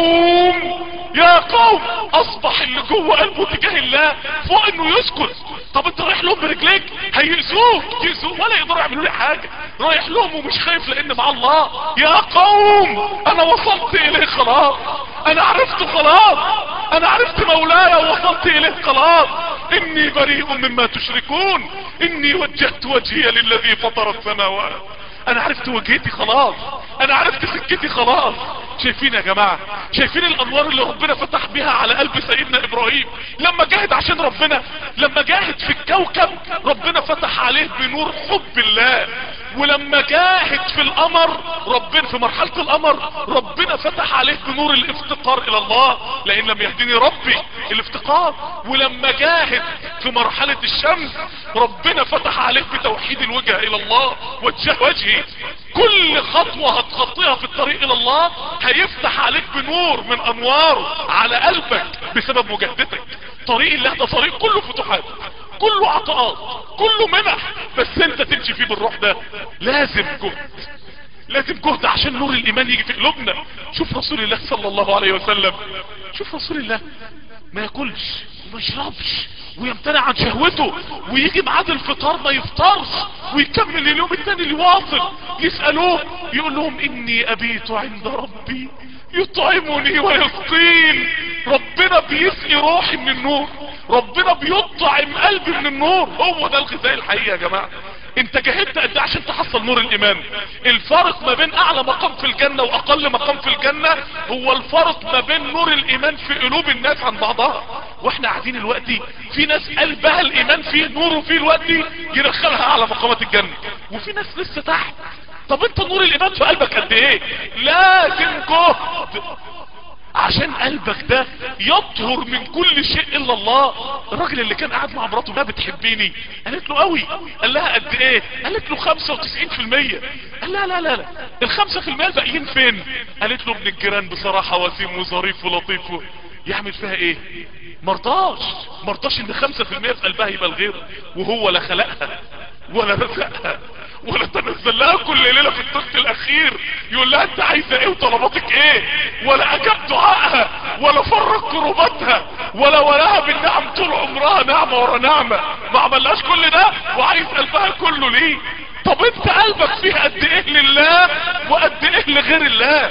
قوم يا قوم اصبح اللي جوه قلبه تجاه الله فوق انه يسكت طب انت رايح لهم برجليك هيأذوك يأذوك ولا يقدروا يعملوا لي حاجة رايح لهم ومش خايف لان مع الله يا قوم انا وصلت اليه خلاص انا عرفت خلاص انا عرفت مولاي ووصلت اليه خلاص اني بريء مما تشركون اني وجهت وجهي للذي فطر السماوات انا عرفت وجهتي خلاص انا عرفت سكتي خلاص شايفين يا جماعة شايفين الانوار اللي ربنا فتح بيها على قلب سيدنا ابراهيم لما جاهد عشان ربنا لما جاهد في الكوكب ربنا فتح عليه بنور حب الله ولما جاهد في القمر ربنا في مرحلة القمر ربنا فتح عليه بنور الافتقار الى الله لان لم يهديني ربي الافتقار ولما جاهد في مرحلة الشمس ربنا فتح عليه بتوحيد الوجه الى الله وجه وجهي كل خطوة هتخطيها في الطريق الى الله هيفتح عليك بنور من انوار على قلبك بسبب مجاهدتك طريق الله ده طريق كله فتوحات كله عطاءات كله منح بس انت تمشي فيه بالروح ده لازم جهد لازم جهد عشان نور الايمان يجي في قلوبنا شوف رسول الله صلى الله عليه وسلم شوف رسول الله ما ياكلش وما يشربش ويمتنع عن شهوته ويجي ميعاد الفطار ما يفطرش ويكمل اليوم التاني اللي واصل يسألوه يقول لهم اني ابيت عند ربي يطعمني ويسقين ربنا بيسقي روحي من النور ربنا بيطعم قلبي من النور هو ده الغذاء الحقيقي يا جماعة انت جاهدت قد عشان تحصل نور الايمان الفرق ما بين اعلى مقام في الجنة واقل مقام في الجنة هو الفرق ما بين نور الايمان في قلوب الناس عن بعضها واحنا قاعدين الوقت في ناس قلبها الايمان فيه نور وفيه الوقت يدخلها اعلى مقامات الجنة وفي ناس لسه تحت طب انت نور الايمان في قلبك قد ايه لازم جهد عشان قلبك ده يطهر من كل شيء الا الله الراجل اللي كان قاعد مع مراته ما بتحبيني قالت له قوي قال لها قد ايه قالت له 95% قال لا لا لا لا الخمسة في المية الباقيين فين قالت له ابن الجيران بصراحة وسيم وظريف ولطيف و... يعمل فيها ايه مرضاش مرضاش ان خمسة في المية في قلبها يبقى الغير وهو لا خلقها ولا رزقها ولا تنزل لها كل ليلة في الثلث الاخير يقول لها انت عايزة ايه وطلباتك ايه ولا اجاب دعائها ولا فرق كروباتها ولا ولاها بالنعم طول عمرها نعمة ورا نعمة ما عملهاش كل ده وعايز قلبها كله ليه طب انت قلبك فيه قد ايه لله وقد ايه لغير الله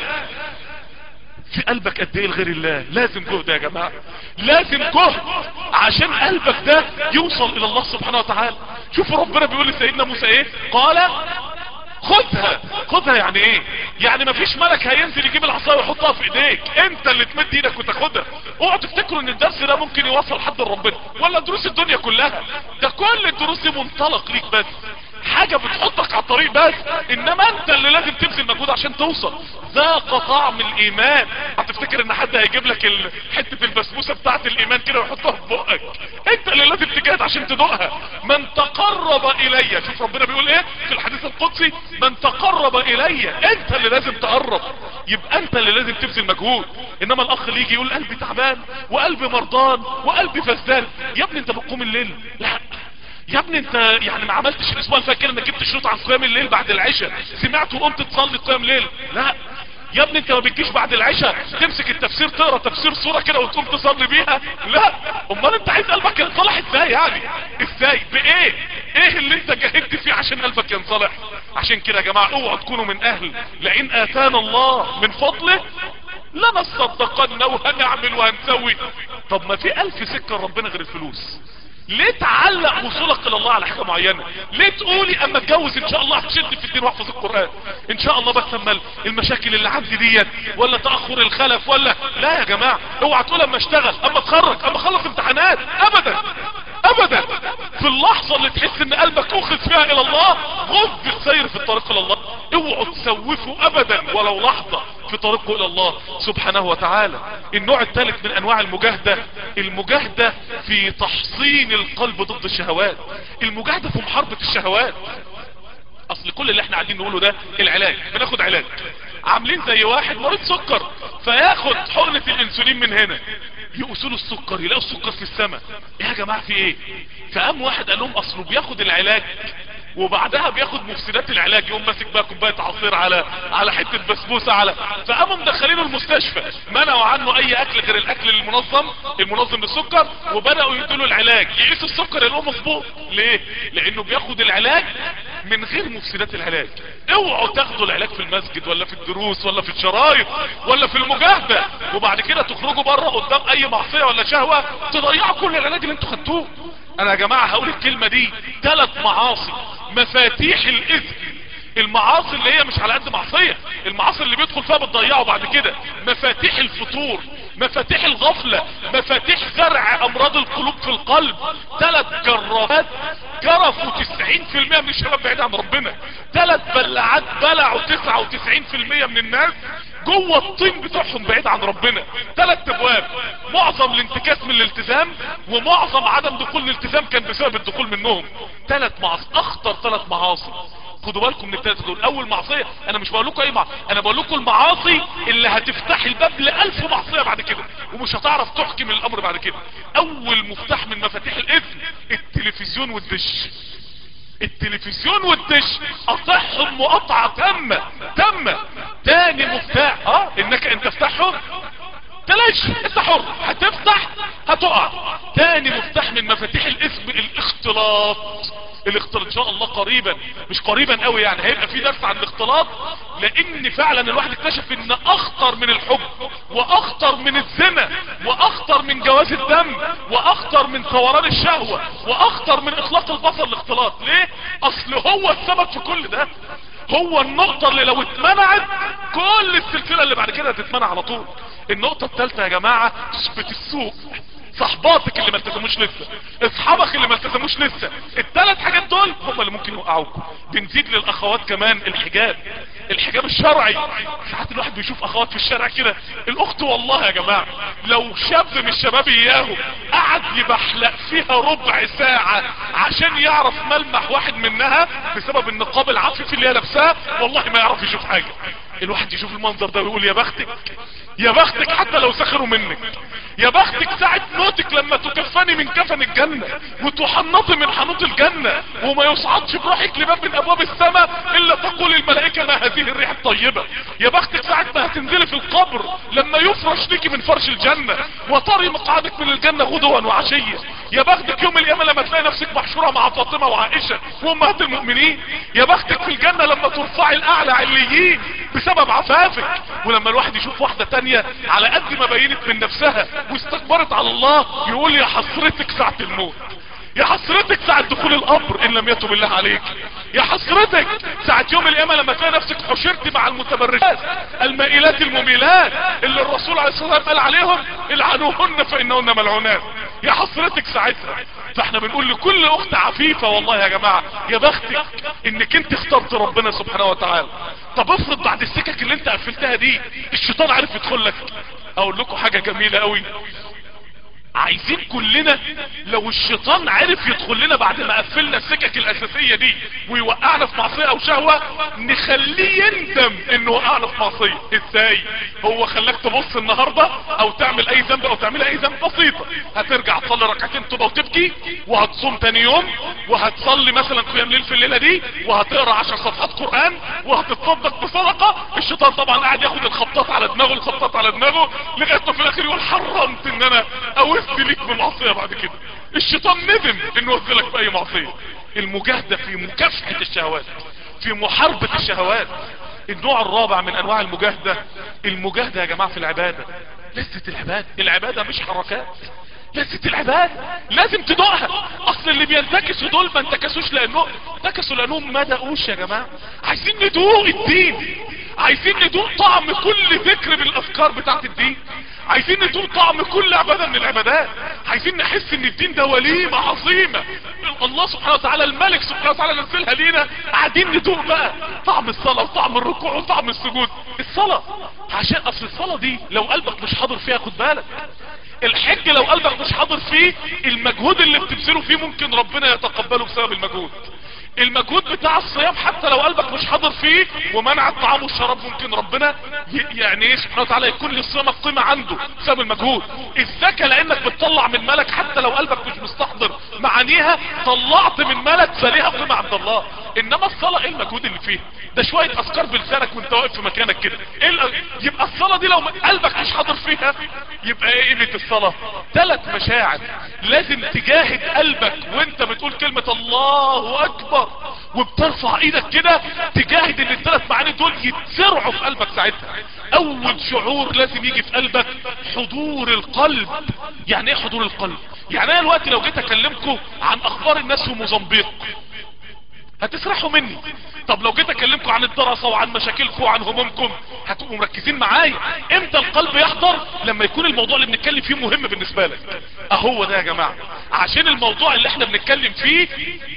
في قلبك قد ايه لغير الله لازم جهد يا جماعة لازم جهد عشان قلبك ده يوصل الى الله سبحانه وتعالى شوفوا ربنا بيقول لسيدنا موسى ايه قال خدها خدها يعني ايه يعني مفيش ملك هينزل يجيب العصايه ويحطها في ايديك انت اللي تمد ايدك وتاخدها اوعوا تفتكروا ان الدرس ده ممكن يوصل حد لربنا ولا دروس الدنيا كلها ده كل الدروس دي منطلق ليك بس حاجة بتحطك على الطريق بس انما انت اللي لازم تبذل مجهود عشان توصل ذاق طعم الايمان هتفتكر ان حد هيجيب لك ال... حتة البسبوسة بتاعت الايمان كده ويحطها في بقك انت اللي لازم تجاهد عشان تدوقها من تقرب الي شوف ربنا بيقول ايه في الحديث القدسي من تقرب الي انت اللي لازم تقرب يبقى انت اللي لازم تبذل مجهود انما الاخ اللي يجي يقول قلبي تعبان وقلبي مرضان وقلبي فسدان يا ابني انت بتقوم الليل لا يا ابني انت يعني ما عملتش الاسبوع اللي فات كده انك جبت شروط عن قيام الليل بعد العشاء سمعت وقمت تصلي قيام ليل لا يا ابني انت ما بتجيش بعد العشاء تمسك التفسير تقرا تفسير صوره كده وتقوم تصلي بيها لا امال انت عايز قلبك ينصلح ازاي يعني ازاي بايه ايه اللي انت جاهدت فيه عشان قلبك ينصلح عشان كده يا جماعه اوعوا تكونوا من اهل لئن اتانا الله من فضله لنصدقن وهنعمل وهنسوي طب ما في الف سكه ربنا غير الفلوس ليه تعلق وصولك الى الله على حاجة معينة ليه تقولي اما اتجوز ان شاء الله هتشد في الدين واحفظ القرآن ان شاء الله بس اما المشاكل اللي عندي ديت ولا تأخر الخلف ولا لا يا جماعة اوعى تقول اما اشتغل اما اتخرج اما اخلص امتحانات ابدا ابدا في اللحظة اللي تحس ان قلبك اخذ فيها الى الله غض السير في الطريق الى الله اوعوا تسوفوا ابدا ولو لحظة في طريقه الى الله سبحانه وتعالى النوع الثالث من انواع المجاهدة المجاهدة في تحصين القلب ضد الشهوات المجاهدة في محاربة الشهوات اصل كل اللي احنا قاعدين نقوله ده العلاج بناخد علاج عاملين زي واحد مريض سكر فياخد حقنة الانسولين من هنا يقصوا له السكر يلاقوا السكر في السماء يا جماعة في ايه فقام واحد قال لهم اصله بياخد العلاج وبعدها بياخد مفسدات العلاج يقوم ماسك بقى كوبايه عصير على على حته بسبوسه على فقاموا مدخلينه المستشفى منعوا عنه اي اكل غير الاكل المنظم المنظم للسكر وبداوا يدوا العلاج يقيسوا السكر يلاقوه مظبوط ليه لانه بياخد العلاج من غير مفسدات العلاج اوعوا تاخدوا العلاج في المسجد ولا في الدروس ولا في الشرايط ولا في المجاهده وبعد كده تخرجوا بره قدام اي معصيه ولا شهوه تضيعوا كل العلاج اللي انتوا خدتوه انا يا جماعه هقول الكلمه دي ثلاث معاصي مفاتيح الاثم المعاصي اللي هي مش على قد معصية المعاصي اللي بيدخل فيها بتضيعه بعد كده مفاتيح الفطور مفاتيح الغفلة مفاتيح زرع امراض القلوب في القلب ثلاث جرافات جرفوا 90% من الشباب بعيد عن ربنا ثلاث بلعات بلعوا 99% من الناس جوه الطين بتاعهم بعيد عن ربنا ثلاث ابواب معظم الانتكاس من الالتزام ومعظم عدم دخول الالتزام كان بسبب الدخول منهم ثلاث معاصي اخطر ثلاث معاصي خدوا بالكم من الثلاثه دول اول معصيه انا مش بقول لكم اي معصيه انا بقول لكم المعاصي اللي هتفتح الباب لألف معصيه بعد كده ومش هتعرف تحكم الامر بعد كده اول مفتاح من مفاتيح الاثم التلفزيون والدش التلفزيون والدش قطعهم مقاطعة تامة تامة تاني مفتاح اه انك انت تفتحهم تلاش انت حر هتفتح هتقع تاني مفتاح من مفاتيح الاسم الاختلاط الاختلاط ان شاء الله قريبا مش قريبا قوي يعني هيبقى في درس عن الاختلاط لان فعلا الواحد اكتشف ان اخطر من الحب واخطر من الزنا واخطر من جواز الدم واخطر من ثوران الشهوة واخطر من اطلاق البصر الاختلاط ليه اصل هو السبب في كل ده هو النقطة اللي لو اتمنعت كل السلسلة اللي بعد كده هتتمنع على طول النقطة الثالثة يا جماعة تثبت السوق صحباتك اللي ما التزموش لسه اصحابك اللي ما التزموش لسه الثلاث حاجات دول هم اللي ممكن يوقعوكم بنزيد للاخوات كمان الحجاب الحجاب الشرعي ساعات الواحد بيشوف اخوات في الشارع كده الاخت والله يا جماعة لو شاب من الشباب اياهم قعد يبحلق فيها ربع ساعة عشان يعرف ملمح واحد منها بسبب النقاب العفيف اللي هي لابساه والله ما يعرف يشوف حاجة الواحد يشوف المنظر ده ويقول يا بختك يا بختك حتى لو سخروا منك يا بختك ساعة موتك لما تكفني من كفن الجنة وتحنطي من حنوط الجنة وما يصعدش بروحك لباب من ابواب السماء الا تقول الملائكة ما هذه الريح الطيبة يا بختك ساعة ما هتنزلي في القبر لما يفرش ليكي من فرش الجنة وطري مقعدك من الجنة غدوا وعشية يا بختك يوم القيامة لما تلاقي نفسك محشورة مع فاطمة وعائشة وامهات المؤمنين يا بختك في الجنة لما ترفعي الاعلى عليين بسبب عفافك ولما الواحد يشوف واحدة تانية على قد ما بينت من نفسها واستكبرت على الله يقول يا حسرتك ساعة الموت يا حسرتك ساعة دخول القبر ان لم يتب الله عليك يا حسرتك ساعة يوم القيامة لما تلاقي نفسك حشرت مع المتبرجات المائلات المميلات اللي الرسول عليه الصلاة والسلام قال عليهم العنوهن فانهن ملعونات يا حسرتك ساعتها فاحنا بنقول لكل اخت عفيفة والله يا جماعة يا بختك انك انت اخترت ربنا سبحانه وتعالى طب افرض بعد السكك اللي انت قفلتها دي الشيطان عارف يدخل لك اقول لكم حاجة جميلة قوي عايزين كلنا لو الشيطان عرف يدخل لنا بعد ما قفلنا السكك الاساسية دي ويوقعنا في معصية او شهوة نخليه يندم انه وقعنا في معصية ازاي هو خلاك تبص النهاردة او تعمل اي ذنب او تعمل اي ذنب بسيطة هترجع تصلي ركعتين توبة وتبكي وهتصوم تاني يوم وهتصلي مثلا قيام ليل في الليلة دي وهتقرا عشر صفحات قرآن وهتتصدق بصدقة الشيطان طبعا قاعد ياخد الخبطات على دماغه الخبطات على دماغه لغاية ما في الاخر يقول حرمت ان انا اوز ليك بمعصية بعد كده الشيطان ندم انه وصلك باي معصية المجاهدة في مكافحة الشهوات في محاربة الشهوات النوع الرابع من انواع المجاهدة المجاهدة يا جماعة في العبادة لذة العبادة العبادة مش حركات لذة العبادة لازم تدوقها اصل اللي بينتكسوا دول ما انتكسوش لانه انتكسوا لانهم ما دقوش يا جماعة عايزين ندوق الدين عايزين ندوق طعم كل ذكر من الافكار بتاعت الدين عايزين ندوق طعم كل عبادة من العبادات عايزين نحس ان الدين ده وليمة عظيمة الله سبحانه وتعالى الملك سبحانه وتعالى نزلها لينا قاعدين ندوق بقى طعم الصلاة وطعم الركوع وطعم السجود الصلاة عشان اصل الصلاة دي لو قلبك مش حاضر فيها خد بالك الحج لو قلبك مش حاضر فيه المجهود اللي بتبذله فيه ممكن ربنا يتقبله بسبب المجهود المجهود بتاع الصيام حتى لو قلبك مش حاضر فيه ومنع الطعام والشراب ممكن ربنا ي- يعني ايه سبحانه وتعالى يكون للصيام قيمة عنده بسبب المجهود الزكاة لانك بتطلع من ملك حتى لو قلبك مش مستحضر معانيها طلعت من ملك فليها قيمة عند الله انما الصلاة ايه المجهود اللي فيها ده شوية افكار بلسانك وانت واقف في مكانك كده إيه ال- يبقى الصلاة دي لو م- قلبك مش حاضر فيها يبقى ايه قيمة الصلاة ثلاث مشاعر لازم تجاهد قلبك وانت بتقول كلمة الله اكبر وبترفع ايدك كده تجاهد ان الثلاث معاني دول يتزرعوا في قلبك ساعتها اول شعور لازم يجي في قلبك حضور القلب يعني ايه حضور القلب يعني انا دلوقتي لو جيت اكلمكم عن اخبار الناس في موزمبيق هتسرحوا مني طب لو جيت اكلمكم عن الدراسة وعن مشاكلكم وعن همومكم هتبقوا مركزين معايا امتى القلب يحضر لما يكون الموضوع اللي بنتكلم فيه مهم بالنسبة لك اهو ده يا جماعة عشان الموضوع اللي احنا بنتكلم فيه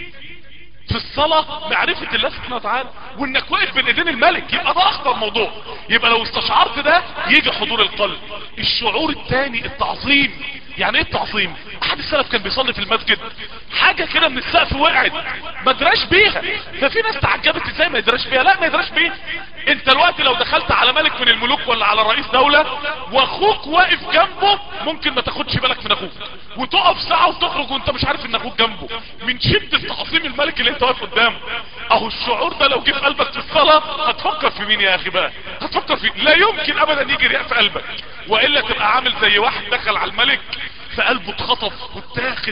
في الصلاة معرفة الله سبحانه وتعالى وانك واقف بين ايدين الملك يبقى ده اخطر موضوع يبقى لو استشعرت ده يجي حضور القلب الشعور الثاني التعظيم يعني ايه التعظيم احد السلف كان بيصلي في المسجد حاجة كده من السقف وقعت ما دراش بيها ففي ناس تعجبت ازاي ما يدراش بيها لا ما يدراش بيها انت الوقت لو دخلت على ملك من الملوك ولا على رئيس دولة واخوك واقف جنبه ممكن ما تاخدش بالك من اخوك وتقف ساعة وتخرج وانت مش عارف ان اخوك جنبه من شدة تعظيم الملك اللي انت واقف قدامه اهو الشعور ده لو جه في قلبك في الصلاة هتفكر في مين يا اخي بقى هتفكر في لا يمكن ابدا يجي رياء في قلبك والا تبقى عامل زي واحد دخل على الملك فقلبه اتخطف واتاخد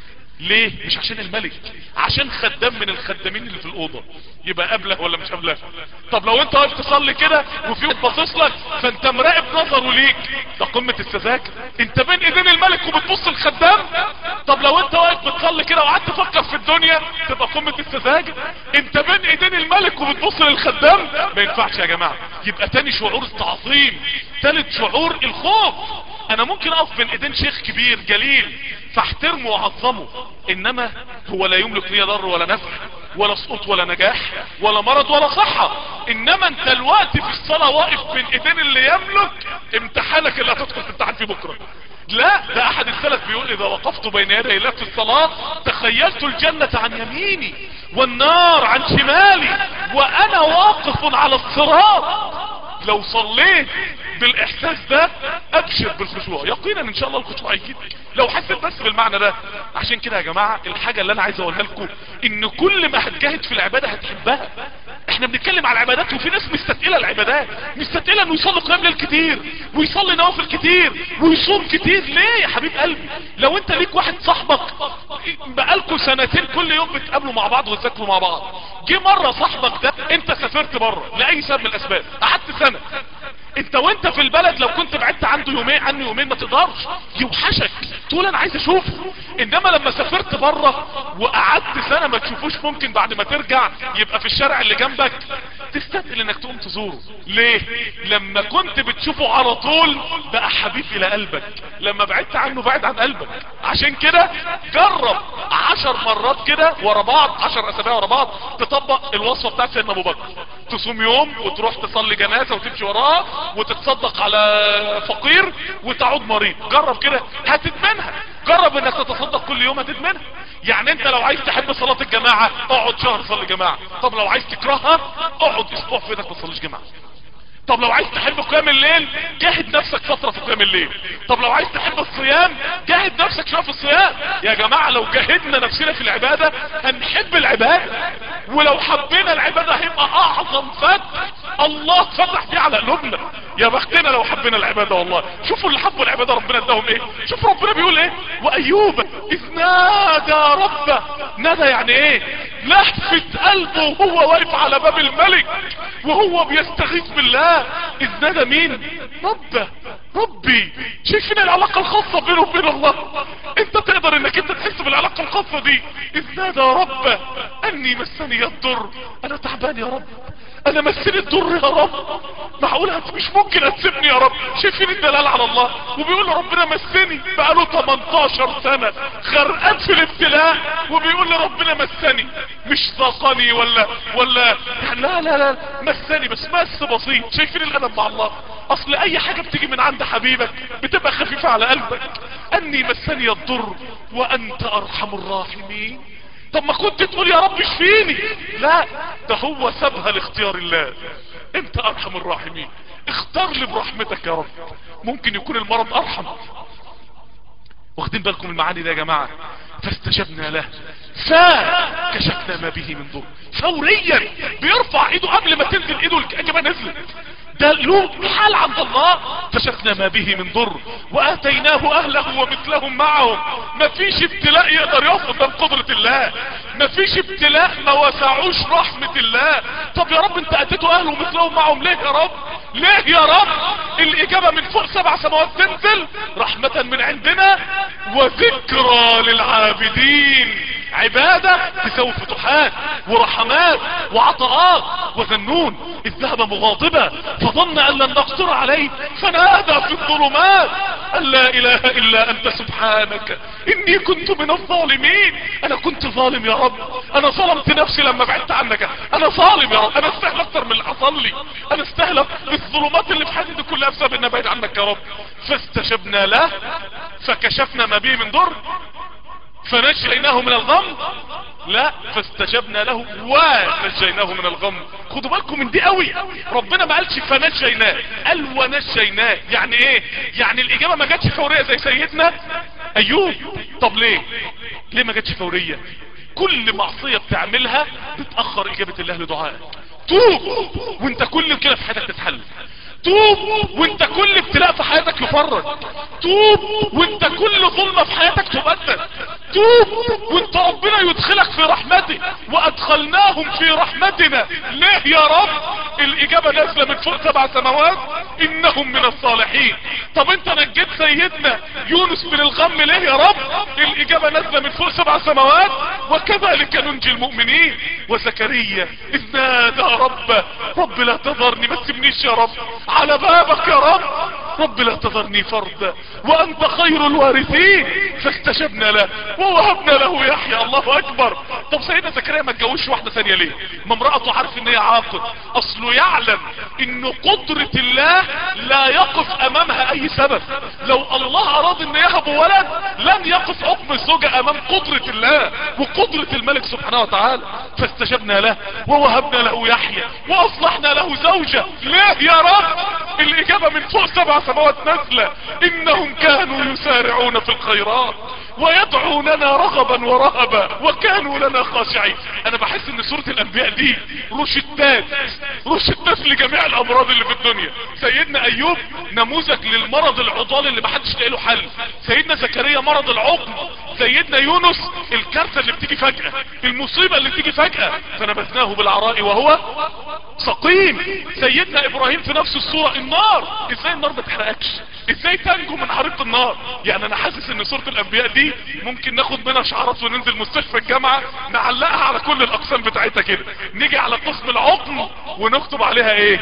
ليه مش عشان الملك عشان خدام من الخدامين اللي في الاوضه يبقى قبله ولا مش قبله طب لو انت واقف تصلي كده وفي واحد باصص لك فانت مراقب نظره ليك ده قمه السذاجه انت بين ايدين الملك وبتبص الخدام طب لو انت واقف بتصلي كده وقعدت تفكر في الدنيا تبقى قمه السذاجه انت بين ايدين الملك وبتبص للخدام ما ينفعش يا جماعه يبقى تاني شعور التعظيم تالت شعور الخوف انا ممكن اقف بين ايدين شيخ كبير جليل فاحترمه واعظمه انما هو لا يملك لي ضر ولا نفع ولا سقوط ولا نجاح ولا مرض ولا صحة انما انت الوقت في الصلاة واقف بين ايدين اللي يملك امتحانك اللي هتدخل تمتحن فيه بكرة لا ده احد السلف بيقول اذا وقفت بين يدي الله في الصلاة تخيلت الجنة عن يميني والنار عن شمالي وانا واقف على الصراط لو صليت بالاحساس ده ابشر بالخشوع يقينا ان شاء الله الخشوع هيجيك لو حسيت بس بالمعنى ده عشان كده يا جماعة الحاجة اللي انا عايز اقولها لكم ان كل ما هتجاهد في العبادة هتحبها احنا بنتكلم على العبادات وفي ناس مستثقله العبادات مستثقله انه يصلي قيام ليل كتير ويصلي نوافل كتير ويصوم كتير ليه يا حبيب قلبي لو انت ليك واحد صاحبك بقالكوا سنتين كل يوم بتقابلوا مع بعض وتذاكروا مع بعض جه مره صاحبك ده انت سافرت بره لاي سبب من الاسباب قعدت سنه انت وانت في البلد لو كنت بعدت عنده يومين عنه يومين ما تقدرش يوحشك تقول انا عايز اشوفه انما لما سافرت بره وقعدت سنة ما تشوفوش ممكن بعد ما ترجع يبقى في الشارع اللي جنبك تستثقل انك تقوم تزوره ليه لما كنت بتشوفه على طول بقى حبيب الى قلبك لما بعدت عنه بعد عن قلبك عشان كده جرب عشر مرات كده ورا بعض عشر اسابيع ورا بعض تطبق الوصفة بتاعت سيدنا ابو بكر تصوم يوم وتروح تصلي جنازة وتمشي وراه وتتصدق على فقير وتعود مريض جرب كده هتدمنها جرب انك تتصدق كل يوم هتدمنها يعني انت لو عايز تحب صلاة الجماعة اقعد شهر صلي جماعة طب لو عايز تكرهها اقعد اسبوع في ايدك ما تصليش جماعة طب لو عايز تحب قيام الليل جاهد نفسك فترة في قيام الليل طب لو عايز تحب الصيام جاهد نفسك شوية في الصيام يا جماعة لو جاهدنا نفسنا في العبادة هنحب العبادة ولو حبينا العبادة هيبقى اعظم فتح الله فتح فيه على قلوبنا يا بختنا لو حبينا العبادة والله شوفوا اللي حبوا العبادة ربنا اداهم ايه شوفوا ربنا بيقول ايه وايوب اذ نادى ربه نادى يعني ايه لهفة قلبه وهو واقف على باب الملك وهو بيستغيث بالله اذ نادى مين ربه ربي شايفين العلاقة الخاصة بينه وبين الله انت تقدر انك انت تحس بالعلاقة الخاصة دي اذ نادى ربه اني مسني الضر انا تعبان يا رب انا مسني الضر يا رب معقول انت مش ممكن هتسيبني يا رب شايفين الدلال على الله وبيقول ربنا مسني بقاله 18 سنة غرقان في الابتلاء وبيقول لي ربنا مسني مش ساقني ولا ولا لا لا لا مسني بس مس بسيط شايفين الادب مع الله اصل اي حاجة بتيجي من عند حبيبك بتبقى خفيفة على قلبك اني مسني الضر وانت ارحم الراحمين طب ما كنت تقول يا رب اشفيني لا ده هو سابها لاختيار الله انت ارحم الراحمين اختار لي برحمتك يا رب ممكن يكون المرض ارحم واخدين بالكم المعاني ده يا جماعة فاستجبنا له فكشفنا ما به من ضر فوريا بيرفع ايده قبل ما تنزل ايده الاجابة نزلت ده له حال عند الله كشفنا ما به من ضر واتيناه اهله ومثلهم معهم مفيش ابتلاء يقدر يقف قدام قدرة الله مفيش ابتلاء ما وسعوش رحمة الله طب يا رب انت اتيته اهله ومثلهم معهم ليه يا رب ليه يا رب الاجابة من فوق سبع سماوات تنزل رحمة من عندنا وذكرى للعابدين عبادة تسوي فتوحات ورحمات وعطاءات وذنون اذ ذهب مغاضبا فظن ان لن نقصر عليه فنادى في الظلمات ان لا اله الا انت سبحانك اني كنت من الظالمين انا كنت ظالم يا رب انا ظلمت نفسي لما بعدت عنك انا ظالم يا رب انا استهل اكتر من اللي حصل لي انا استهل الظلمات اللي في حياتي دي كلها بسبب ان بعيد عنك يا رب فاستجبنا له فكشفنا ما به من ضر فنجيناه من الغم لا فاستجبنا له ونجيناه من الغم خدوا بالكم من دي قوي ربنا ما قالش فنجيناه قال ونجيناه يعني ايه يعني الاجابه ما جاتش فوريه زي سيدنا ايوب طب ليه ليه ما جاتش فوريه كل معصيه بتعملها بتاخر اجابه الله لدعائك توب وانت كل كده في حياتك تتحل توب وانت كل ابتلاء في حياتك يفرج توب وانت كل ظلمة في حياتك تبدل توب وانت ربنا يدخلك في رحمته وادخلناهم في رحمتنا ليه يا رب الاجابة نازلة من فوق سبع سماوات انهم من الصالحين طب انت نجيت سيدنا يونس من الغم ليه يا رب الاجابة نازلة من فوق سبع سماوات وكذلك ننجي المؤمنين وزكريا اذ نادى رب رب لا تذرني ما تسيبنيش يا رب على بابك يا رب رب لا تذرني فردا وانت خير الوارثين فاستجبنا له ووهبنا له يحيى الله اكبر طب سيدنا زكريا ما اتجوزش واحده ثانيه ليه ما امراته عارف ان هي عاقل اصله يعلم ان قدرة الله لا يقف امامها اي سبب لو الله اراد ان يهب ولد لن يقف حكم الزوجة امام قدرة الله وقدرة الملك سبحانه وتعالى فاستجبنا له ووهبنا له يحيى واصلحنا له زوجة ليه يا رب الاجابة من فوق سبع سماوات نازلة انهم كانوا يسارعون في الخيرات ويدعوننا رغبا ورهبا وكانوا لنا خاشعين انا بحس ان سورة الانبياء دي روشتات روشتات لجميع الامراض اللي في الدنيا سيدنا ايوب نموذج للمرض العضال اللي محدش لاقي له حل سيدنا زكريا مرض العقم سيدنا يونس الكارثة اللي بتيجي فجأة المصيبة اللي بتيجي فجأة فنبذناه بالعراء وهو سقيم سيدنا ابراهيم في نفس الصورة النار ازاي النار ما تحرقكش ازاي تنجو من حريقة النار يعني انا حاسس ان سورة الانبياء دي ممكن ناخد منها شعارات وننزل مستشفى الجامعة نعلقها على كل الاقسام بتاعتها كده نيجي على قسم العقم ونكتب عليها ايه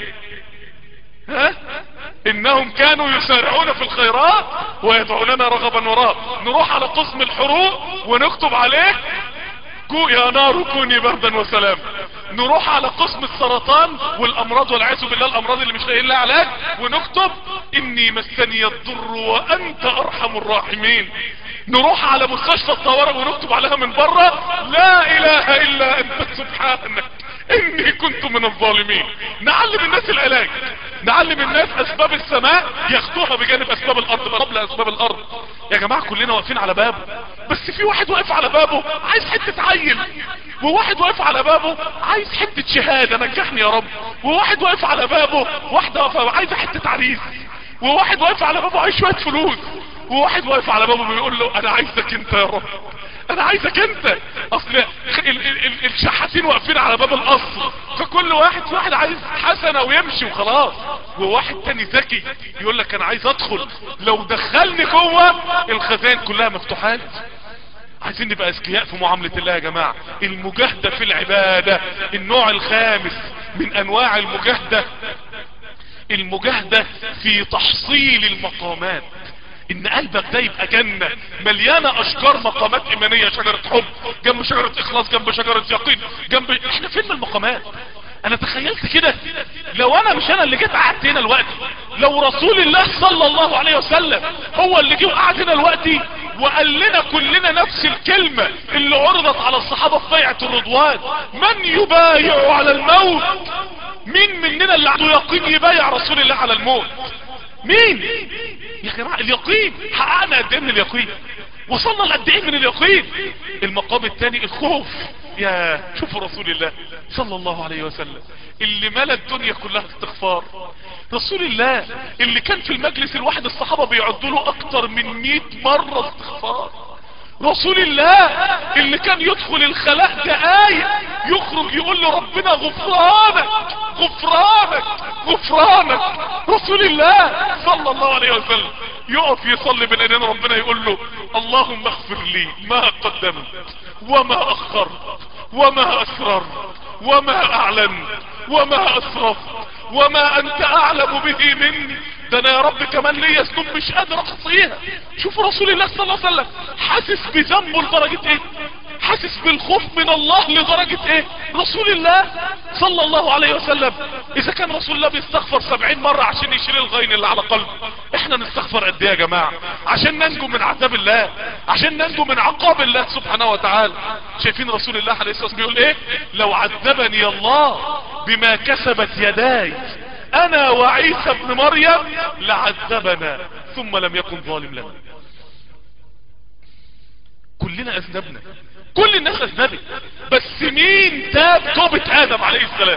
ها انهم كانوا يسارعون في الخيرات ويدعوننا رغبا ورهبا نروح على قسم الحروق ونكتب عليه كو يا نار كوني بردا وسلام نروح على قسم السرطان والامراض والعياذ بالله الامراض اللي مش لاقيين لها علاج ونكتب اني مسني الضر وانت ارحم الراحمين نروح على مستشفى الطوارئ ونكتب عليها من بره لا اله الا انت سبحانك اني كنت من الظالمين نعلم الناس العلاج نعلم الناس اسباب السماء ياخدوها بجانب اسباب الارض قبل اسباب الارض يا جماعة كلنا واقفين على بابه بس في واحد واقف على بابه عايز حتة عيل وواحد واقف على بابه عايز حتة شهادة نجحني يا رب وواحد واقف على بابه واحدة واقفة عايزة حتة عريس وواحد واقف على بابه عايز شوية فلوس وواحد واقف على بابه بيقول له انا عايزك انت يا رب انا عايزك انت اصل ال- ال- ال- الشحاتين واقفين على باب القصر فكل واحد في واحد عايز حسنة ويمشي وخلاص وواحد تاني ذكي يقول لك انا عايز ادخل لو دخلني جوه الخزائن كلها مفتوحات عايزين نبقى اذكياء في معاملة الله يا جماعة المجاهدة في العبادة النوع الخامس من انواع المجاهدة المجاهدة في تحصيل المقامات ان قلبك ده يبقى جنة مليانة اشجار مقامات ايمانية شجرة حب جنب شجرة اخلاص جنب شجرة يقين جنب احنا فين من المقامات انا تخيلت كده لو انا مش انا اللي جيت قعدت هنا الوقت لو رسول الله صلى الله عليه وسلم هو اللي جه وقعد هنا الوقت وقال لنا كلنا نفس الكلمة اللي عرضت على الصحابة في بيعة الرضوان من يبايع على الموت مين مننا اللي عنده يقين يبايع رسول الله على الموت مين يا جماعة اليقين حققنا قد ايه من اليقين وصلنا لقد ايه من اليقين المقام الثاني الخوف يا شوفوا رسول الله صلى الله عليه وسلم اللي ملا الدنيا كلها استغفار رسول الله اللي كان في المجلس الواحد الصحابة بيعدوا له اكتر من 100 مرة استغفار رسول الله اللي كان يدخل الخلاء دقايق يخرج يقول له ربنا غفرانك غفرانك غفرانك رسول الله صلى الله عليه وسلم يقف يصلي بين ايدين ربنا يقول له اللهم اغفر لي ما قدمت وما اخرت وما اسررت وما اعلنت وما اسرفت وما انت اعلم به مني ده انا يا رب كمان ليا ذنوب مش قادر احصيها شوفوا رسول الله صلى الله عليه وسلم حاسس بذنبه لدرجة ايه حاسس بالخوف من الله لدرجة ايه رسول الله صلى الله عليه وسلم اذا كان رسول الله بيستغفر سبعين مرة عشان يشيل الغين اللي على قلبه احنا نستغفر قد ايه يا جماعة عشان ننجو من عذاب الله عشان ننجو من عقاب الله سبحانه وتعالى شايفين رسول الله عليه الصلاة والسلام بيقول ايه لو عذبني الله بما كسبت يداي انا وعيسى ابن مريم لعذبنا ثم لم يكن ظالم لنا كلنا اذنبنا كل الناس اذنبت بس مين تاب توبة ادم عليه السلام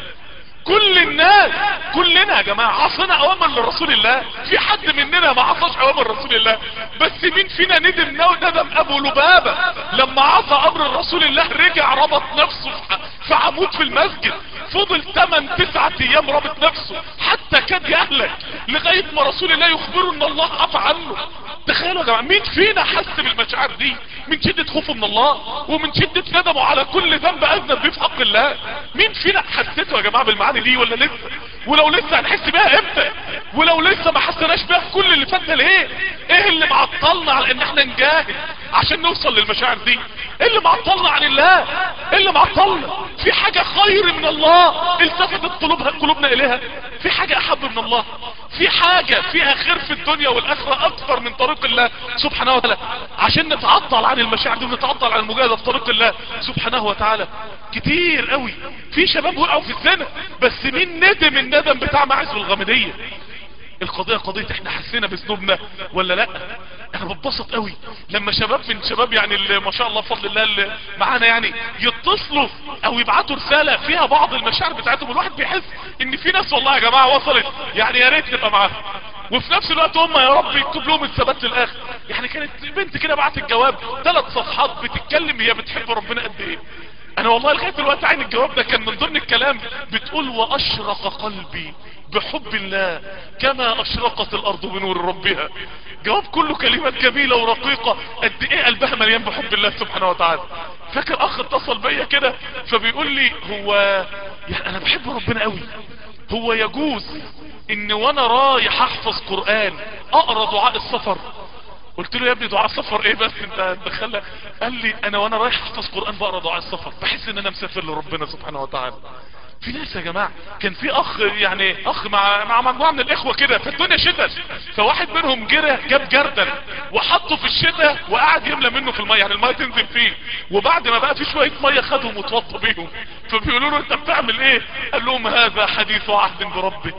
كل الناس كلنا يا جماعة عصينا اوامر لرسول الله في حد مننا ما عصاش اوامر رسول الله بس مين فينا ندم نو ندم ابو لبابة لما عصى امر رسول الله رجع ربط نفسه في عمود في المسجد فضل 8 9 ايام رابط نفسه حتى كاد يهلك لغاية ما رسول الله يخبره ان الله عفى عنه تخيلوا يا جماعة مين فينا حس بالمشاعر دي من شدة خوفه من الله ومن شدة ندمه على كل ذنب اذنب بيه في حق الله مين فينا حسيته يا جماعة بالمعاني دي ولا لسه ولو لسه هنحس بيها امتى ولو لسه ما حسناش بيها في كل اللي فاتنا ليه ايه اللي معطلنا على ان احنا نجاهد عشان نوصل للمشاعر دي ايه اللي معطلنا عن الله ايه اللي معطلنا في حاجة خير من الله التفتت قلوبها قلوبنا اليها في حاجة احب من الله في حاجة فيها خير في الدنيا والاخرة اكثر من طريق الله سبحانه وتعالى عشان نتعطل عن المشاعر دي ونتعطل عن المجاهدة في طريق الله سبحانه وتعالى كتير قوي في شباب وقعوا في الزنا بس مين ندم الندم بتاع معز والغامدية القضية قضية احنا حسينا بذنوبنا ولا لا انا بتبسط قوي لما شباب من شباب يعني اللي ما شاء الله بفضل الله اللي معانا يعني يتصلوا او يبعتوا رسالة فيها بعض المشاعر بتاعتهم الواحد بيحس ان في ناس والله يا جماعة وصلت يعني يا ريت نبقى معاهم وفي نفس الوقت هم يا رب يكتب لهم الثبات للاخر يعني كانت بنت كده بعت الجواب ثلاث صفحات بتتكلم هي بتحب ربنا قد ايه انا والله لغايه دلوقتي عين الجواب ده كان من ضمن الكلام بتقول واشرق قلبي بحب الله كما اشرقت الارض بنور ربها جواب كله كلمات جميلة ورقيقة قد ايه قلبها مليان بحب الله سبحانه وتعالى فاكر اخ اتصل بيا كده فبيقول لي هو يعني انا بحب ربنا قوي هو يجوز ان وانا رايح احفظ قرآن اقرا دعاء السفر قلت له يا ابني دعاء السفر ايه بس انت دخلها قال لي انا وانا رايح احفظ قرآن بقرا دعاء السفر بحس ان انا مسافر لربنا سبحانه وتعالى في ناس يا جماعة كان في اخ يعني اخ مع مع مجموعة من الاخوة كده فالدنيا شتت فواحد منهم جرى جاب جردل وحطه في الشتاء وقعد يملى منه في المية يعني المية تنزل فيه وبعد ما بقى في شوية مية خدهم وتوطى بيهم فبيقولوا له انت بتعمل ايه قال لهم هذا حديث عهد بربه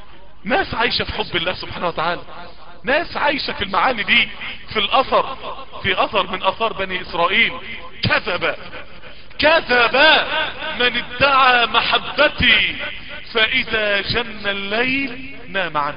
ناس عايشة في حب الله سبحانه وتعالى ناس عايشة في المعاني دي في الاثر في اثر من اثار بني اسرائيل كذب كذب من ادعى محبتي فاذا جن الليل نام عني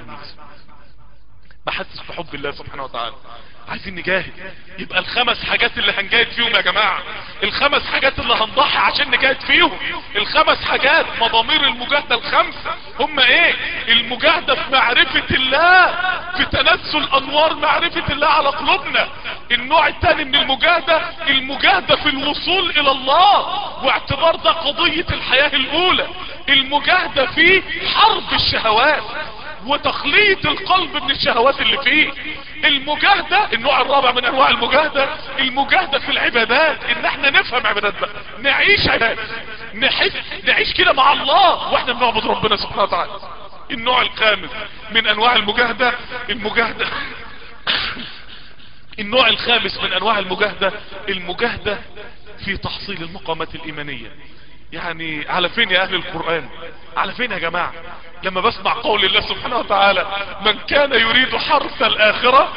ما حسش بحب الله سبحانه وتعالى عايزين نجاهد يبقى الخمس حاجات اللي هنجاهد فيهم يا جماعة الخمس حاجات اللي هنضحي عشان نجاهد فيهم الخمس حاجات مضامير المجاهدة الخمسة هم ايه المجاهدة في معرفة الله في تنزل انوار معرفة الله على قلوبنا النوع الثاني من المجاهدة المجاهدة في الوصول الى الله واعتبار ده قضية الحياة الاولى المجاهدة فيه حرب الشهوات وتخليط القلب من الشهوات اللي فيه المجاهدة النوع الرابع من انواع المجاهدة المجاهدة في العبادات ان احنا نفهم عبادات بقى نعيش عبادات نحس نعيش كده مع الله واحنا بنعبد ربنا سبحانه وتعالى النوع الخامس من انواع المجاهدة المجاهدة النوع الخامس من انواع المجاهدة المجاهدة في تحصيل المقامات الايمانية يعني على فين يا اهل القرآن على فين يا جماعة لما بسمع قول الله سبحانه وتعالى من كان يريد حرث الاخرة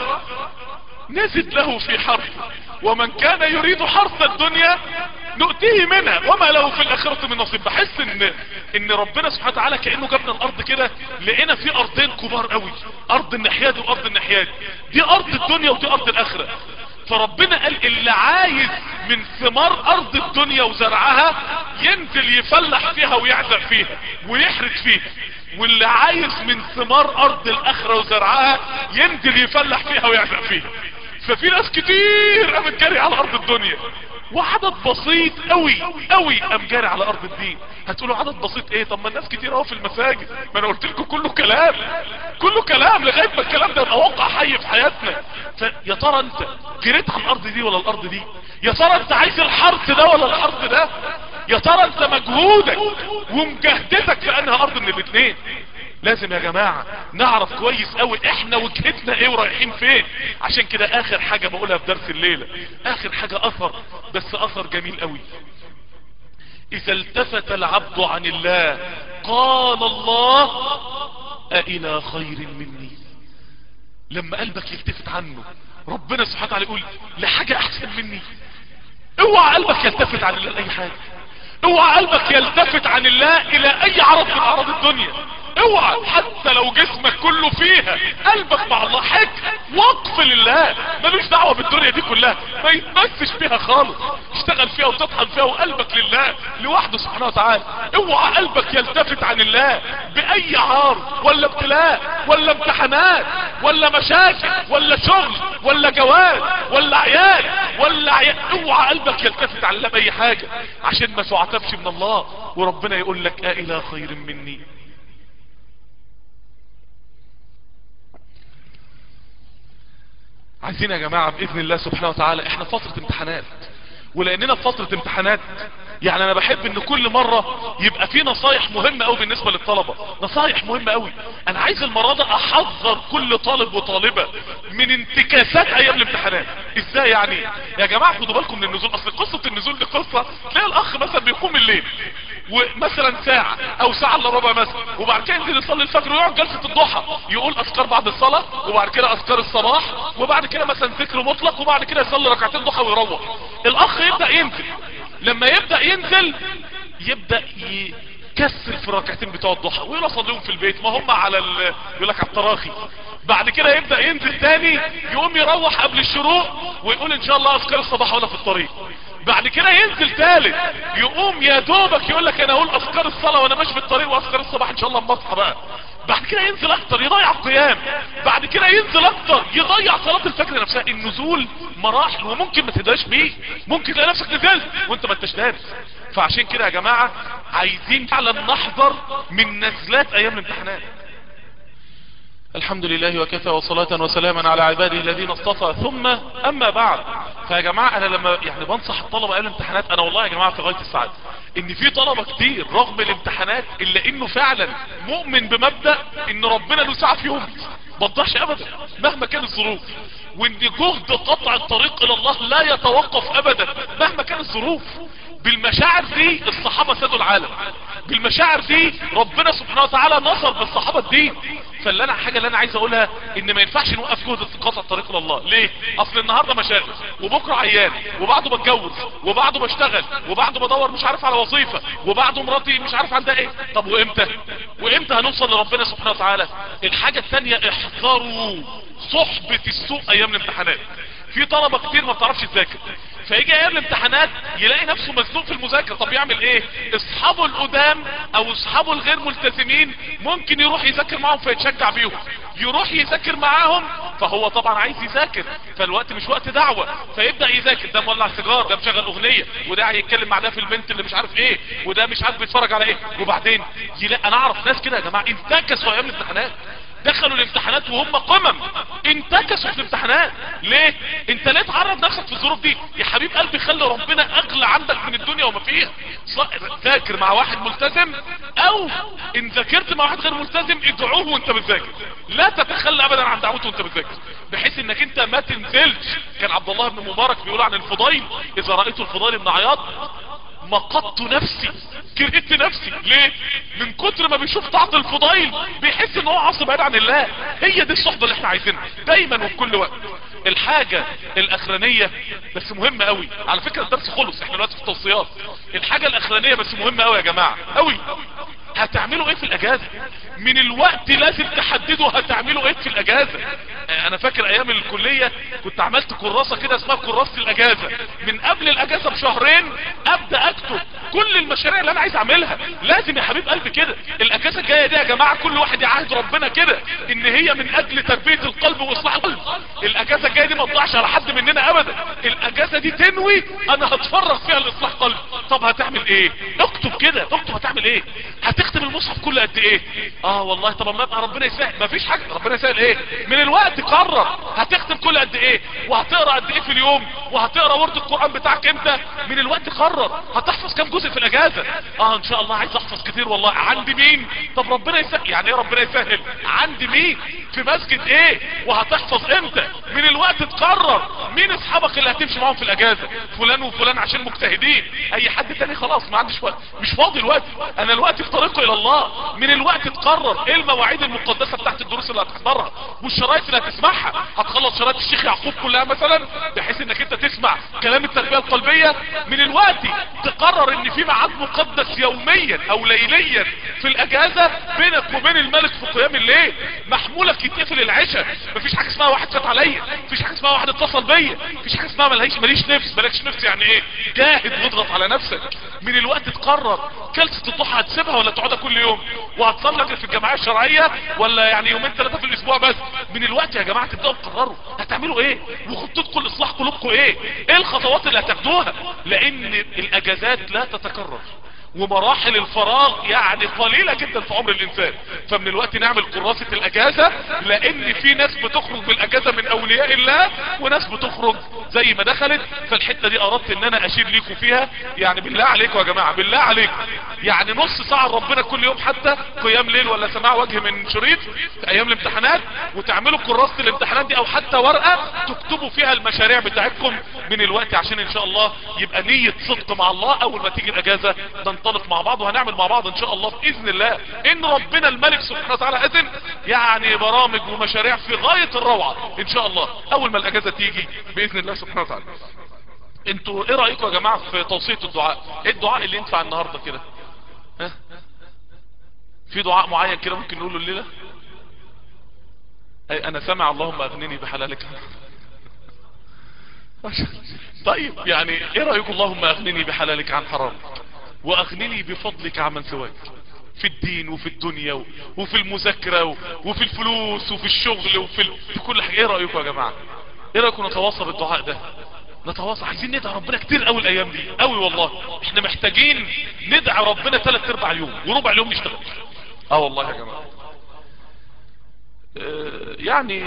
نزد له في حرث ومن كان يريد حرث الدنيا نؤتيه منها وما له في الاخرة من نصيب بحس ان ان ربنا سبحانه وتعالى كأنه جابنا الارض كده لقينا في ارضين كبار قوي ارض النحياد وارض النحياد دي ارض الدنيا ودي ارض الاخرة فربنا قال اللي عايز من ثمار ارض الدنيا وزرعها ينزل يفلح فيها ويعزق فيها ويحرث فيها واللي عايز من ثمار ارض الاخرة وزرعها ينزل يفلح فيها ويعزق فيها ففي ناس كتير قامت جاري على ارض الدنيا وعدد بسيط قوي قوي قام جاري على ارض الدين هتقولوا عدد بسيط ايه طب ما الناس كتير اهو في المساجد ما انا قلت لكم كله كلام كله كلام لغايه ما الكلام ده يبقى واقع حي في حياتنا فيا ترى انت جريت على الارض دي ولا الارض دي يا ترى انت عايز الحرث ده ولا الحرث ده يا ترى انت مجهودك ومجاهدتك في انها ارض من الاثنين لازم يا جماعة نعرف كويس قوي احنا وجهتنا ايه ورايحين فين عشان كده اخر حاجة بقولها في درس الليلة اخر حاجة اثر بس اثر جميل قوي اذا التفت العبد عن الله قال الله أإلى خير مني لما قلبك يلتفت عنه ربنا سبحانه وتعالى يقول لحاجة احسن مني اوعى قلبك يلتفت عن الله لاي حاجة اوعى قلبك يلتفت عن الله الى اي عرض من اعراض الدنيا اوعى حتى لو جسمك كله فيها قلبك مع الله حج وقف لله ملوش دعوة بالدنيا دي كلها ما يتمسش بيها خالص اشتغل فيها وتطحن فيها وقلبك لله لوحده سبحانه وتعالى اوعى قلبك يلتفت عن الله باي عارض ولا ابتلاء ولا امتحانات ولا مشاكل ولا شغل ولا جواز ولا عيال ولا عيال اوعى قلبك يلتفت عن الله باي حاجة عشان ما تعتبش من الله وربنا يقول لك اه الى خير مني عايزين يا جماعة بإذن الله سبحانه وتعالى احنا في فترة امتحانات ولاننا في فترة امتحانات يعني انا بحب ان كل مرة يبقى في نصايح مهمة قوي بالنسبة للطلبة نصايح مهمة قوي انا عايز المرة ده احذر كل طالب وطالبة من انتكاسات ايام الامتحانات ازاي يعني يا جماعة خدوا بالكم من النزول اصل قصة النزول دي قصة تلاقي الاخ مثلا بيقوم الليل ومثلا ساعة او ساعة الا ربع مثلا وبعد كده ينزل يصلي الفجر ويقعد جلسة الضحى يقول اذكار بعد الصلاة وبعد كده اذكار الصباح وبعد كده مثلا ذكر مطلق وبعد كده يصلي ركعتين ضحى ويروح الاخ يبدأ ينزل لما يبدأ ينزل يبدأ يكسر في الركعتين بتوع الضحى ويلا صليهم في البيت ما هم على ال... يقول لك على التراخي بعد كده يبدأ ينزل تاني يقوم يروح قبل الشروق ويقول ان شاء الله اذكار الصباح وانا في الطريق بعد كده ينزل تالت يقوم يا دوبك يقول لك انا اقول اذكار الصلاة وانا ماشي في الطريق واذكار الصباح ان شاء الله اما اصحى بقى بعد كده ينزل اكتر يضيع القيام بعد كده ينزل اكتر يضيع صلاة الفجر نفسها النزول مراحل وممكن ما تهداش بيه ممكن تلاقي نفسك نزلت وانت ما انتش دارس فعشان كده يا جماعة عايزين فعلا نحذر من نزلات ايام الامتحانات الحمد لله وكفى وصلاة وسلاما على عباده الذين اصطفى ثم اما بعد فيا جماعة انا لما يعني بنصح الطلبة قبل الامتحانات انا والله يا جماعة في غاية السعادة ان في طلبة كتير رغم الامتحانات الا انه فعلا مؤمن بمبدأ ان ربنا له ساعة في يوم بضحش ابدا مهما كانت الظروف وان جهد قطع الطريق الى الله لا يتوقف ابدا مهما كانت الظروف بالمشاعر دي الصحابة سادوا العالم بالمشاعر دي ربنا سبحانه وتعالى نصر بالصحابة الدين فاللي انا حاجة اللي انا عايز اقولها ان ما ينفعش نوقف جهد قطع الطريق الى الله ليه اصل النهاردة مشاغل وبكرة عيان وبعده بتجوز وبعده بشتغل وبعده بدور مش عارف على وظيفة وبعده مراتي مش عارف عندها ايه طب وامتى وامتى هنوصل لربنا سبحانه وتعالى الحاجة الثانية احذروا صحبة السوء ايام الامتحانات في طلبة كتير ما بتعرفش تذاكر فيجي ايام الامتحانات يلاقي نفسه مزنوق في المذاكره طب يعمل ايه اصحابه القدام او اصحابه الغير ملتزمين ممكن يروح يذاكر معاهم فيتشجع بيهم يروح يذاكر معاهم فهو طبعا عايز يذاكر فالوقت مش وقت دعوة فيبدأ يذاكر ده مولع سيجار ده مشغل اغنية وده هيتكلم مع ده في البنت اللي مش عارف ايه وده مش عارف بيتفرج على ايه وبعدين يلاقي انا اعرف ناس كده يا جماعة انتكسوا ايام الامتحانات دخلوا الامتحانات وهم قمم انتكسوا في الامتحانات ليه انت ليه تعرض نفسك في الظروف دي يا حبيب قلبي خلي ربنا اغلى عندك من الدنيا وما فيها ذاكر مع واحد ملتزم او ان ذاكرت مع واحد غير ملتزم ادعوه وانت بتذاكر لا تتخلى ابدا عن دعوته وانت بتذاكر بحيث انك انت ما تنزلش كان عبد الله بن مبارك بيقول عن الفضيل اذا رأيت الفضيل بن عياض مقدت نفسي كرهت نفسي ليه من كتر ما بيشوف طاعة الفضيل بيحس ان هو عاصي بعيد عن الله هي دي الصحبة اللي احنا عايزينها دايما وفي كل وقت الحاجة الاخرانية بس مهمة قوي على فكرة الدرس خلص احنا دلوقتي في التوصيات الحاجة الاخرانية بس مهمة قوي يا جماعة قوي هتعملوا ايه في الاجازة من الوقت لازم تحددوا هتعملوا ايه في الاجازة انا فاكر ايام الكلية كنت عملت كراسة كده اسمها كراسة الاجازة من قبل الاجازة بشهرين ابدأ اكتب كل المشاريع اللي انا عايز اعملها لازم يا حبيب قلبي كده الاجازة الجاية دي يا جماعة كل واحد يعاهد ربنا كده ان هي من اجل تربية القلب واصلاح القلب الاجازة الجاية دي ما تضيعش على حد مننا ابدا الاجازة دي تنوي انا هتفرغ فيها لاصلاح قلب طب هتعمل ايه اكتب كده اكتب هتعمل ايه هتختم المصحف كل قد ايه اه والله طب ما يبقى ربنا يسهل مفيش حاجة ربنا يسهل ايه من الوقت قرر هتختم كل قد ايه وهتقرا قد ايه في اليوم وهتقرا ورد القرآن بتاعك امتى من الوقت قرر هتحفظ كام جزء في الاجازة اه ان شاء الله عايز احفظ كتير والله عندي مين طب ربنا يسهل يعني ايه ربنا يسهل عندي مين في مسجد ايه وهتحفظ امتى من الوقت تقرر مين اصحابك اللي هتمشي معاهم في الاجازة فلان وفلان عشان مجتهدين اي حد تاني خلاص ما عنديش وقت مش فاضي الوقت انا الوقت في طريقه الى الله من الوقت تقرر ايه المواعيد المقدسة بتاعت الدروس اللي هتحضرها والشرايط اللي هتسمعها هتخلص شرايط الشيخ يعقوب كلها مثلا بحيث انك انت تسمع كلام التربية القلبية من الوقت تقرر ان في ميعاد مقدس يوميا او ليليا في الاجازة بينك وبين الملك في قيام الليل محمولك يتقفل العشاء مفيش حاجة اسمها واحد فات عليا مفيش حاجة اسمها واحد اتصل بيا مفيش حاجة اسمها ملهيش ماليش نفس مالكش نفس يعني ايه جاهد واضغط على نفسك من الوقت تقرر جلسة الضحى هتسيبها ولا تقعدها كل يوم وهتصلي في الجمعية الشرعية ولا يعني يومين ثلاثة في الاسبوع بس من الوقت يا جماعة تبدأوا تقرروا هتعملوا ايه وخطتكم لاصلاح قلوبكم ايه ايه الخطوات اللي هتاخدوها لان الاجازات لا تتكرر ومراحل الفراغ يعني قليلة جدا في عمر الانسان فمن الوقت نعمل كراسة الاجازة لان في ناس بتخرج من الاجازة من اولياء الله وناس بتخرج زي ما دخلت فالحتة دي اردت ان انا اشير ليكم فيها يعني بالله عليكم يا جماعة بالله عليكم يعني نص ساعة ربنا كل يوم حتى قيام ليل ولا سماع وجه من شريط في ايام الامتحانات وتعملوا كراسة الامتحانات دي او حتى ورقة تكتبوا فيها المشاريع بتاعتكم من الوقت عشان ان شاء الله يبقى نية صدق مع الله اول ما تيجي الاجازة ننطلق مع بعض وهنعمل مع بعض ان شاء الله باذن الله ان ربنا الملك سبحانه وتعالى اذن يعني برامج ومشاريع في غاية الروعة ان شاء الله اول ما الاجازة تيجي باذن الله سبحانه وتعالى انتوا ايه رأيكم يا جماعة في توصية الدعاء ايه الدعاء اللي ينفع النهاردة كده ها في دعاء معين كده ممكن نقوله الليلة اي انا سامع اللهم اغنني بحلالك طيب يعني ايه رأيكم اللهم اغنني بحلالك عن حرامك واغنني بفضلك عمن سواك في الدين وفي الدنيا وفي المذاكرة وفي الفلوس وفي الشغل وفي ال... في كل حاجة ايه رأيكم يا جماعة ايه رأيكم نتواصل بالدعاء ده نتواصل عايزين ندعي ربنا كتير قوي الايام دي قوي والله احنا محتاجين ندعي ربنا ثلاث ارباع اليوم وربع اليوم نشتغل اه والله يا جماعة اه يعني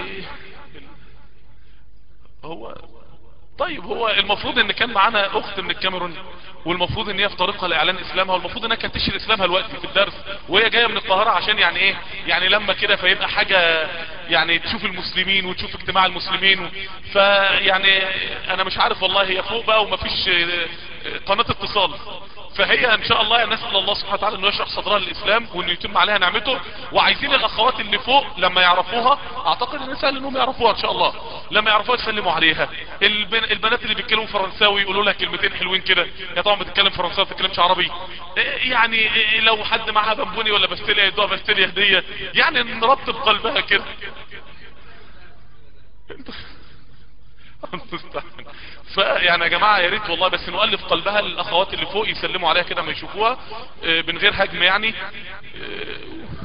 هو طيب هو المفروض ان كان معانا اخت من الكاميرون والمفروض ان هي في طريقها لاعلان اسلامها والمفروض انها كانت تشهر اسلامها دلوقتي في الدرس وهي جايه من القاهره عشان يعني ايه يعني لما كده فيبقى حاجه يعني تشوف المسلمين وتشوف اجتماع المسلمين و... فيعني انا مش عارف والله هي فوق بقى ومفيش قناه اتصال فهي ان شاء الله نسأل الله سبحانه وتعالى انه يشرح صدرها للاسلام وانه يتم عليها نعمته وعايزين الاخوات اللي فوق لما يعرفوها اعتقد ان سهل انهم يعرفوها ان شاء الله لما يعرفوها يسلموا عليها البن... البنات اللي بيتكلموا فرنساوي يقولوا لها كلمتين حلوين كده يا طبعا بتتكلم فرنساوي ما بتتكلمش عربي يعني لو حد معاها بنبوني ولا باستيليا يدوها باستيليا هديه يعني نرتب قلبها كده فيعني يا جماعة يا ريت والله بس نؤلف قلبها للاخوات اللي فوق يسلموا عليها كده ما يشوفوها آه، من غير هجم يعني آه،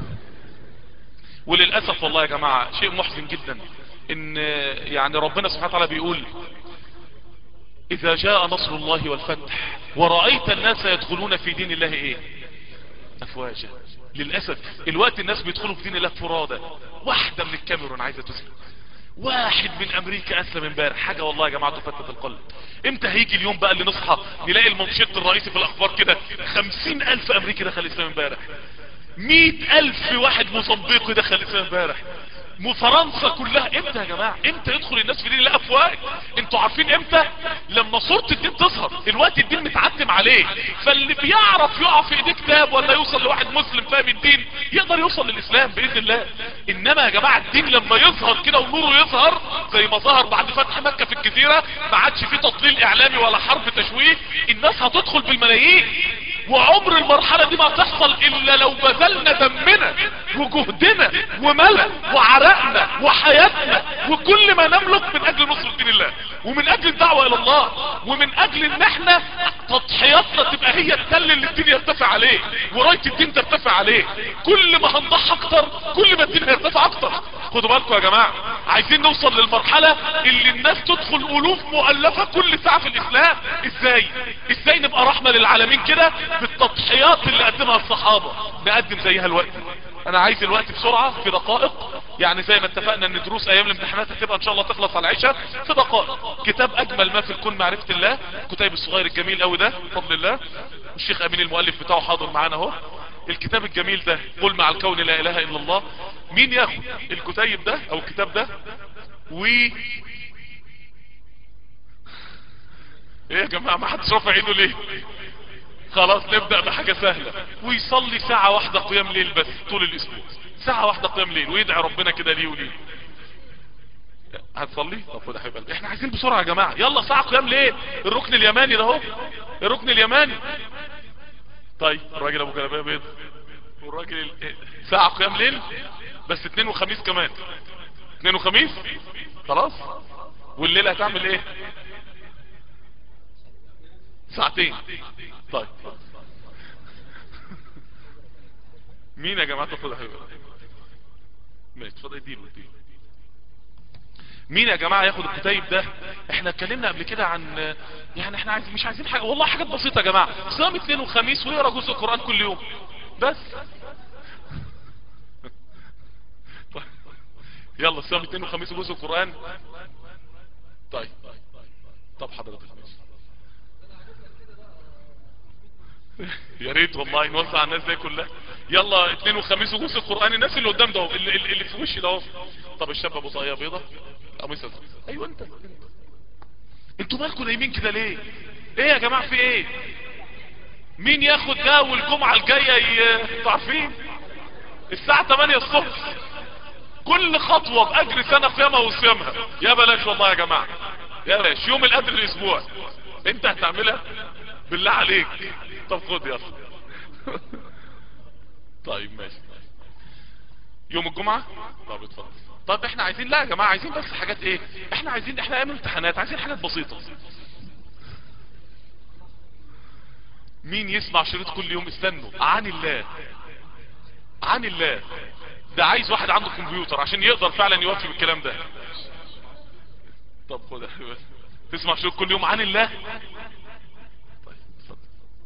وللأسف والله يا جماعة شيء محزن جدا ان يعني ربنا سبحانه وتعالى بيقول اذا جاء نصر الله والفتح ورأيت الناس يدخلون في دين الله ايه افواجا للأسف الوقت الناس بيدخلوا في دين الله فرادة واحدة من الكاميرون عايزة تسلم واحد من امريكا اسلم امبارح حاجة والله يا جماعة تفتت القلب امتى هيجي اليوم بقى اللي نصحى نلاقي المنشط الرئيسي في الاخبار كده خمسين الف امريكي دخل الاسلام امبارح مئة الف واحد موزمبيقي دخل الاسلام امبارح مو فرنسا كلها امتى يا جماعة امتى يدخل الناس في دين الله افواج انتوا عارفين امتى لما صورة الدين تظهر الوقت الدين متعتم عليه فاللي بيعرف يقع في ايديه كتاب ولا يوصل لواحد مسلم فاهم الدين يقدر يوصل للاسلام باذن الله انما يا جماعة الدين لما يظهر كده ونوره يظهر زي ما ظهر بعد فتح مكة في الجزيرة ما عادش فيه تضليل اعلامي ولا حرب تشويه الناس هتدخل بالملايين وعمر المرحلة دي ما تحصل الا لو بذلنا دمنا وجهدنا وملنا وعرقنا وحياتنا وكل ما نملك من اجل نصر دين الله ومن اجل الدعوة الى الله ومن اجل ان احنا تضحياتنا تبقى هي التل اللي الدين يرتفع عليه وراية الدين ترتفع عليه كل ما هنضحي اكتر كل ما الدين هيرتفع اكتر خدوا بالكم يا جماعة عايزين نوصل للمرحلة اللي الناس تدخل الوف مؤلفة كل ساعة في الاسلام ازاي ازاي نبقى رحمة للعالمين كده بالتضحيات اللي قدمها الصحابة نقدم زيها الوقت انا عايز الوقت بسرعة في دقائق يعني زي ما اتفقنا ان دروس ايام الامتحانات هتبقى ان شاء الله تخلص على العشاء في دقائق كتاب اجمل ما في الكون معرفة الله الكتاب الصغير الجميل قوي ده بفضل الله الشيخ امين المؤلف بتاعه حاضر معانا اهو الكتاب الجميل ده قل مع الكون لا اله الا الله مين ياخد الكتيب ده او الكتاب ده و ايه يا جماعة ما حدش رافع ايده ليه خلاص نبدأ بحاجة سهلة ويصلي ساعة واحدة قيام ليل بس طول الاسبوع ساعة واحدة قيام ليل ويدعي ربنا كده ليه وليه هتصلي طب خد يا حبيب قلبي احنا عايزين بسرعة يا جماعة يلا ساعة قيام ليل الركن اليماني ده اهو الركن اليماني طيب الراجل ابو جلابيه بيض والراجل ال- ساعة قيام ليل بس اتنين وخميس كمان اتنين وخميس خلاص والليلة هتعمل ايه ساعتين طيب مين يا جماعة تاخد يا حبيبي ماشي اتفضل اديله اديله مين يا جماعة ياخد الكتيب ده احنا اتكلمنا قبل كده عن يعني احنا عايز مش عايزين حاجة والله حاجات بسيطة يا جماعة صيام اثنين وخميس ويقرا جزء القرآن كل يوم بس طيب. يلا صيام اثنين وخميس وجزء القرآن طيب طب حضرتك ماشي يا ريت والله نوسع على الناس دي كلها يلا اثنين وخميس وجوز القرآن الناس اللي قدام ده اهو، اللي, اللي اللي في وشي ده اهو طب الشاب ابو طاقية بيضة قميص ازرق ايوه انت انت. انتوا مالكوا نايمين كده ليه ايه يا جماعة في ايه مين ياخد ده والجمعة الجاية ي- انتوا عارفين الساعة 8 الصبح كل خطوة بأجر سنة قيامها وصيامها يا بلاش والله يا جماعة يا بلاش يوم القدر الاسبوع انت هتعملها بالله عليك طب خد يلا طيب ماشي يوم الجمعة طب اتفضل طب احنا عايزين لا يا جماعة عايزين بس حاجات ايه احنا عايزين احنا ايام امتحانات عايزين حاجات بسيطة مين يسمع شريط كل يوم استنوا عن الله عن الله ده عايز واحد عنده كمبيوتر عشان يقدر فعلا يوفي بالكلام ده طب خد يا حبيبي. تسمع شريط كل يوم عن الله طيب اتفضل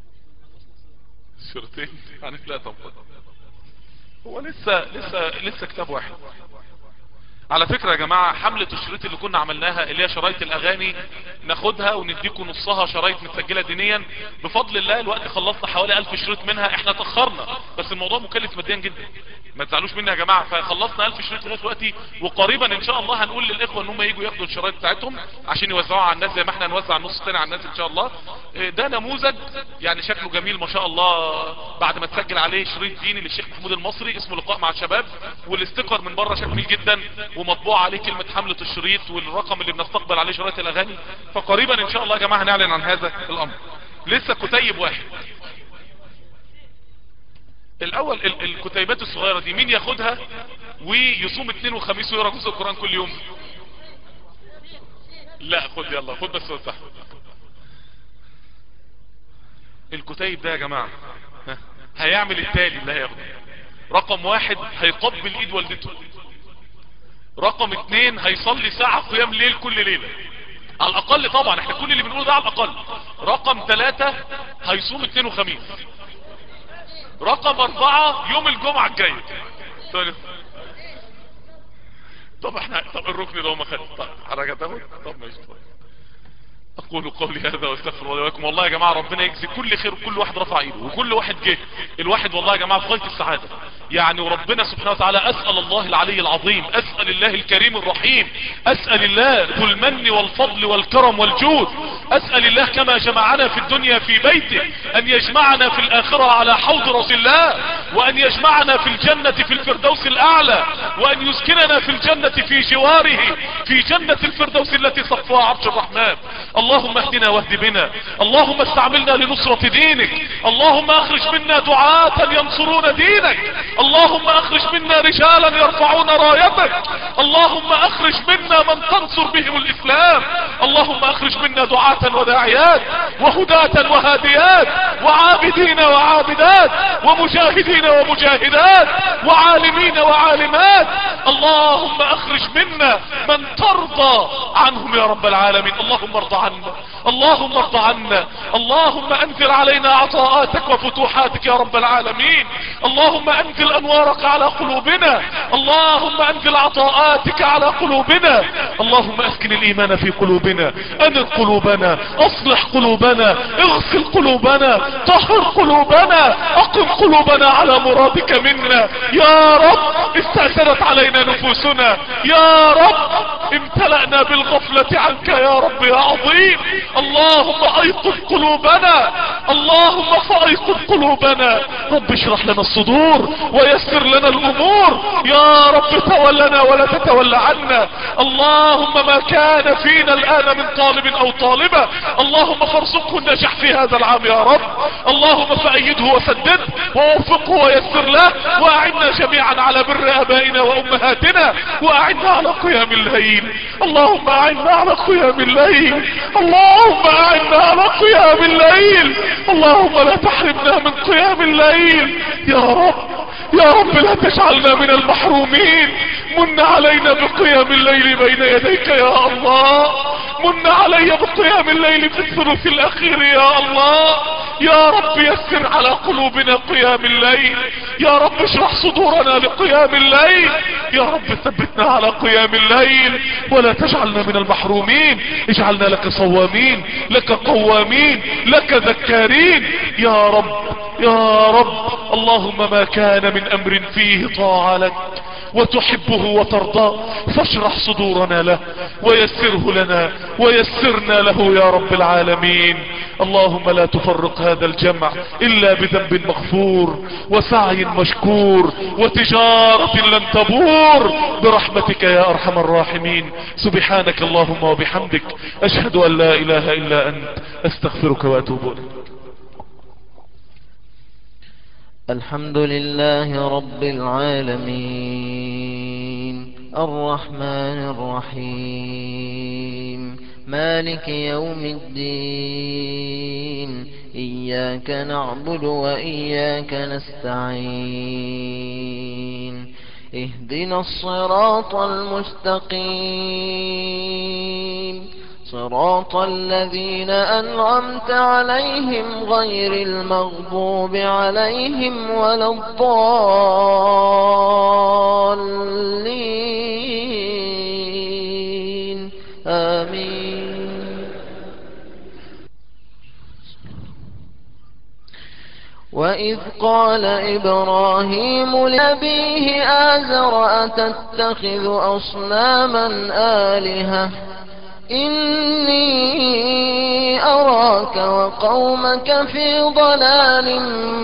شريطين عن الله طب خد. هو لسه لسه لسه كتاب واحد على فكرة يا جماعة حملة الشريط اللي كنا عملناها اللي هي شرايط الاغاني ناخدها ونديكم نصها شرايط متسجلة دينيا بفضل الله الوقت خلصنا حوالي الف شريط منها احنا تأخرنا بس الموضوع مكلف ماديا جدا ما تزعلوش مني يا جماعة فخلصنا الف شريط لغاية دلوقتي وقريبا ان شاء الله هنقول للاخوة ان هم يجوا ياخدوا الشرايط بتاعتهم عشان يوزعوها على الناس زي ما احنا نوزع النص التاني على الناس ان شاء الله اه، ده نموذج يعني شكله جميل ما شاء الله بعد ما تسجل عليه شريط ديني للشيخ محمود المصري اسمه لقاء مع الشباب والاستيكر من بره شكله جميل جدا ومطبوع عليه كلمة حملة الشريط والرقم اللي بنستقبل عليه شرايط الاغاني فقريبا ان شاء الله يا جماعة هنعلن عن هذا الامر لسه كتيب واحد الاول ال- الكتيبات الصغيرة دي مين ياخدها ويصوم اثنين وخميس ويقرا جزء القرآن كل يوم لا خد يلا خد بس وسح الكتيب ده يا جماعة ها، هيعمل التالي اللي هياخده رقم واحد هيقبل ايد والدته رقم اتنين هيصلي ساعة قيام ليل كل ليلة على الاقل طبعا احنا كل اللي بنقوله ده على الاقل رقم ثلاثة هيصوم اثنين وخميس رقم اربعة يوم الجمعة الجاي طيب. طب احنا طب الركن ده هو ما خد طب حركة تاخد طب ماشي طيب. اقول قولي هذا واستغفر الله لكم والله يا جماعة ربنا يجزي كل خير وكل واحد رفع ايده وكل واحد جه الواحد والله يا جماعة في غاية السعادة يعني وربنا سبحانه وتعالى اسأل الله العلي العظيم اسأل الله الكريم الرحيم اسأل الله ذو المن والفضل والكرم والجود اسأل الله كما جمعنا في الدنيا في بيته ان يجمعنا في الاخرة على حوض رسول الله وان يجمعنا في الجنة في الفردوس الاعلى وان يسكننا في الجنة في جواره في جنة الفردوس التي صفها عرش الرحمن اللهم اهدنا واهد بنا اللهم استعملنا لنصرة دينك اللهم اخرج منا دعاة ينصرون دينك اللهم اخرج منا رجالا يرفعون رايتك اللهم اخرج منا من تنصر بهم الاسلام اللهم اخرج منا دعاة وداعيات وهداة وهاديات وعابدين وعابدات ومجاهدين ومجاهدات وعالمين وعالمات اللهم اخرج منا من ترضى عنهم يا رب العالمين اللهم ارضى عنا اللهم ارضى عنا اللهم انزل علينا عطاءاتك وفتوحاتك يا رب العالمين اللهم انزل انوارك على قلوبنا اللهم انزل عطاءاتك على قلوبنا اللهم اسكن الايمان في قلوبنا انر قلوبنا اصلح قلوبنا اغسل قلوبنا طهر قلوبنا اقم قلوبنا على مرادك منا يا رب استأثرت علينا نفوسنا يا رب امتلأنا بالغفلة عنك يا رب يا عظيم اللهم ايقظ قلوبنا اللهم فايقظ قلوبنا رب اشرح لنا الصدور ويسر لنا الامور يا رب تولنا ولا تتولى عنا اللهم ما كان فينا الان من طالب او طالبة اللهم فارزقه النجاح في هذا العام يا رب اللهم فأيده وسدده ووفقه ويسر له واعنا جميعا على بر ابائنا وامهاتنا واعنا على قيام الليل اللهم اعنا على قيام الليل اللهم اعنا على قيام الليل اللهم لا تحرمنا من قيام الليل يا رب يا رب لا تجعلنا من المحرومين من علينا بقيام الليل بين يديك يا الله من علي بقيام الليل في الثلث الاخير يا الله يا رب يسر على قلوبنا قيام الليل يا رب اشرح صدورنا لقيام الليل يا رب ثبتنا على قيام الليل ولا تجعلنا من المحرومين اجعلنا لك صوامين لك قوامين لك ذكارين يا رب يا رب اللهم ما كان من امر فيه طاعة لك وتحبه وترضاه فاشرح صدورنا له ويسره لنا ويسرنا له يا رب العالمين اللهم لا تفرق هذا الجمع الا بذنب مغفور وسعي مشكور وتجارة لن تبور برحمتك يا ارحم الراحمين سبحانك اللهم وبحمدك اشهد ان لا اله الا انت استغفرك واتوب اليك الحمد لله رب العالمين الرحمن الرحيم مالك يوم الدين إياك نعبد وإياك نستعين اهدنا الصراط المستقيم صراط الذين أنعمت عليهم غير المغضوب عليهم ولا الضالين آمين وإذ قال إبراهيم لأبيه آزر أتتخذ أصناما آلهة إني أراك وقومك في ضلال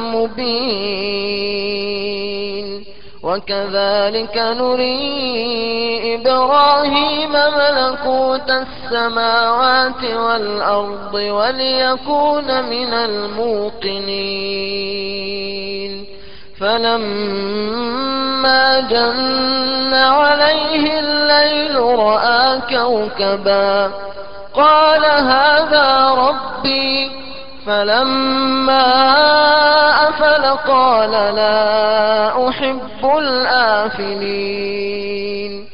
مبين وكذلك نري إبراهيم ملكوت السماوات والأرض وليكون من الموقنين فلما جن عليه الليل رأى كوكبا قال هذا ربي فلما أفل قال لا أحب الآفلين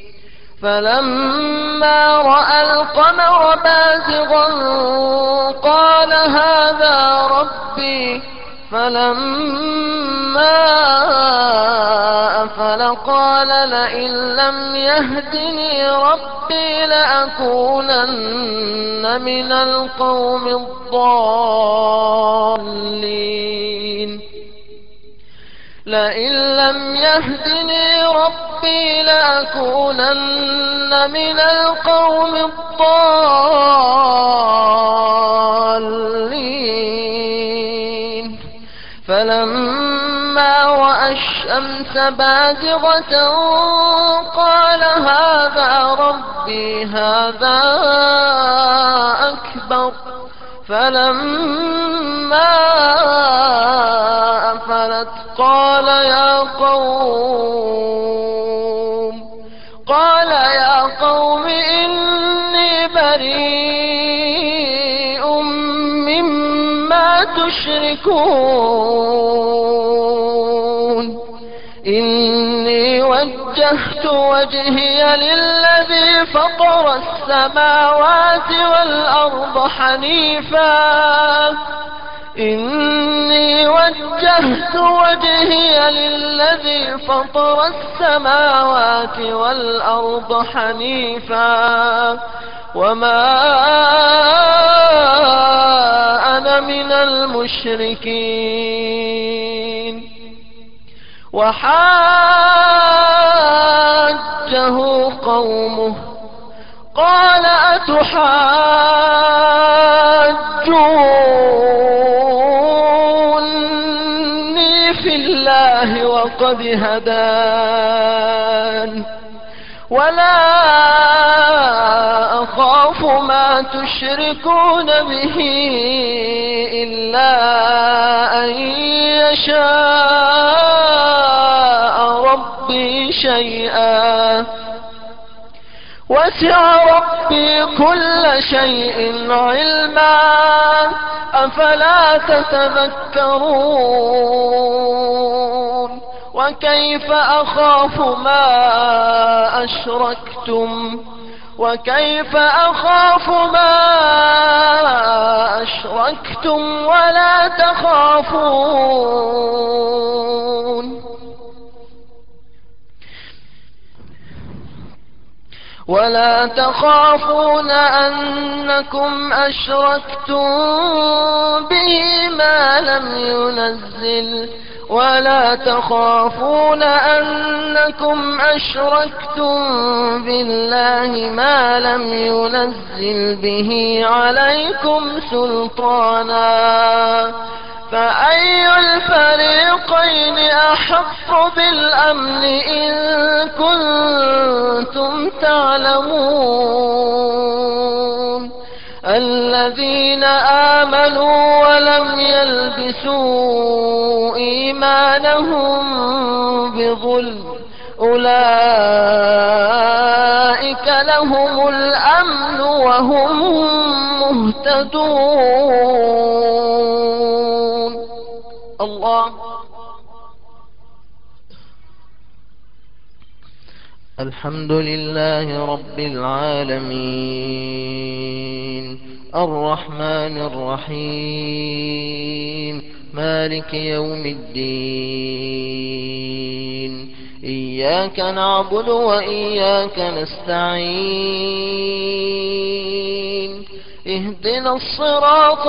فلما رأى القمر بازغا قال هذا ربي فلما أفل قال لئن لم يهدني ربي لأكونن من القوم الضالين لئن لم يهدني ربي لأكونن من القوم الضالين فلما رأى الشمس بازغة قال هذا ربي هذا أكبر فلما أفلت قال يا قوم قال يا قوم إني بريء مما تشركون إني وجهت وجهي للذي فطر السماوات والأرض حنيفا إني وجهت وجهي للذي فطر السماوات والأرض حنيفا وما أنا من المشركين وحاجه قومه قال أتحاجوني في الله وقد هدان ولا أخاف ما تشركون به إلا أن يشاء ربي شيئا وسع ربي كل شيء علما أفلا تتذكرون وكيف أخاف ما أشركتم وكيف أخاف ما أشركتم ولا تخافون ولا تخافون أنكم أشركتم به ما لم ينزل ولا تخافون أنكم أشركتم بالله ما لم ينزل به عليكم سلطانا فأي الفريقين أحق بالأمن إن كنتم تعلمون الذين آمنوا ولم يلبسوا إيمانهم بظلم أولئك لهم الأمن وهم مهتدون الله الحمد لله رب العالمين الرحمن الرحيم مالك يوم الدين إياك نعبد وإياك نستعين اهدنا الصراط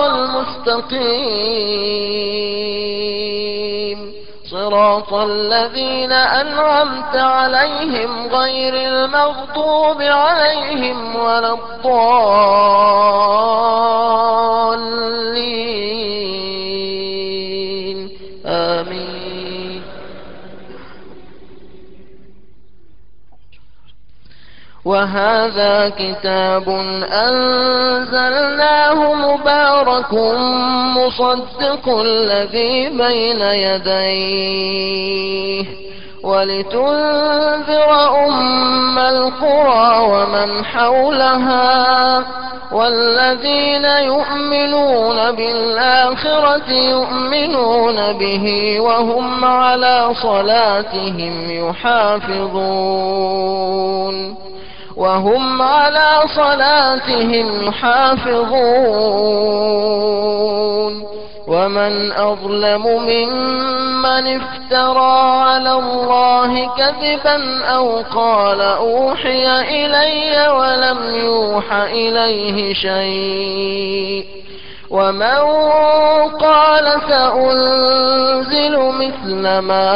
المستقيم صراط الذين أنعمت عليهم غير المغضوب عليهم ولا الضالين آمين وهذا كتاب أنزلناه مبارك مصدق الذي بين يديه ولتنذر أم القرى ومن حولها والذين يؤمنون بالآخرة يؤمنون به وهم على صلاتهم يحافظون وهم على صلاتهم يحافظون ومن أظلم ممن افترى على الله كذبا أو قال أوحي إلي ولم يوح إليه شيء ومن قال سأنزل مثل ما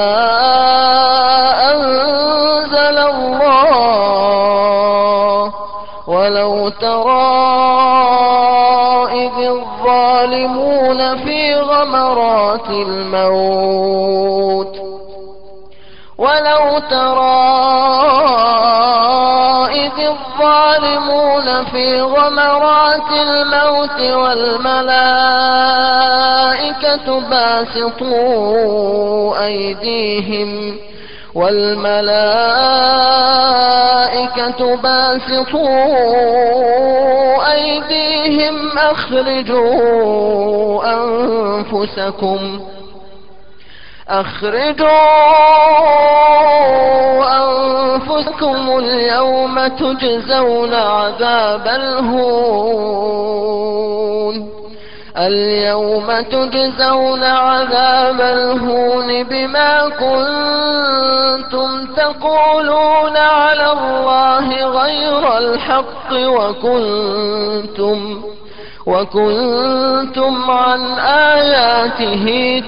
أنزل الله ولو ترى إذ الظالمون في غمرات الموت ولو ترى إذ الظالمون في غمرات الموت والملائكة باسطوا أيديهم والملائكة باسطوا أيديهم أخرجوا أنفسكم أخرجوا أنفسكم اليوم تجزون عذاب الهون اليوم تجزون عذاب الهون بما كنتم تقولون على الله غير الحق وكنتم وكنتم عن آياته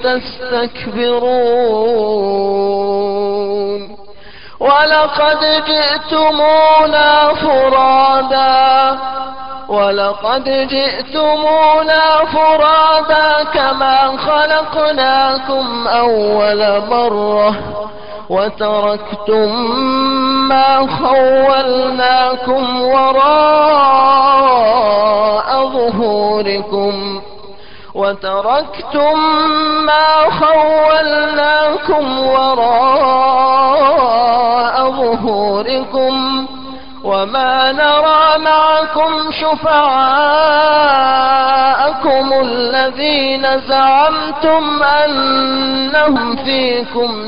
تستكبرون ولقد جئتمونا فرادا ولقد جئتمونا فرادا كما خلقناكم أول مرة وتركتم ما خولناكم وراء ظهوركم وتركتم ما خولناكم وراء ظهوركم وما نرى معكم شفعاءكم الذين زعمتم أنهم فيكم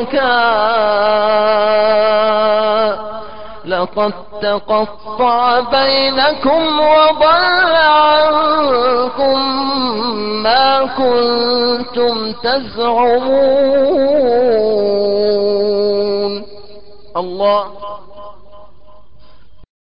شركاء لقد تقطع بينكم وضل عنكم ما كنتم تزعمون الله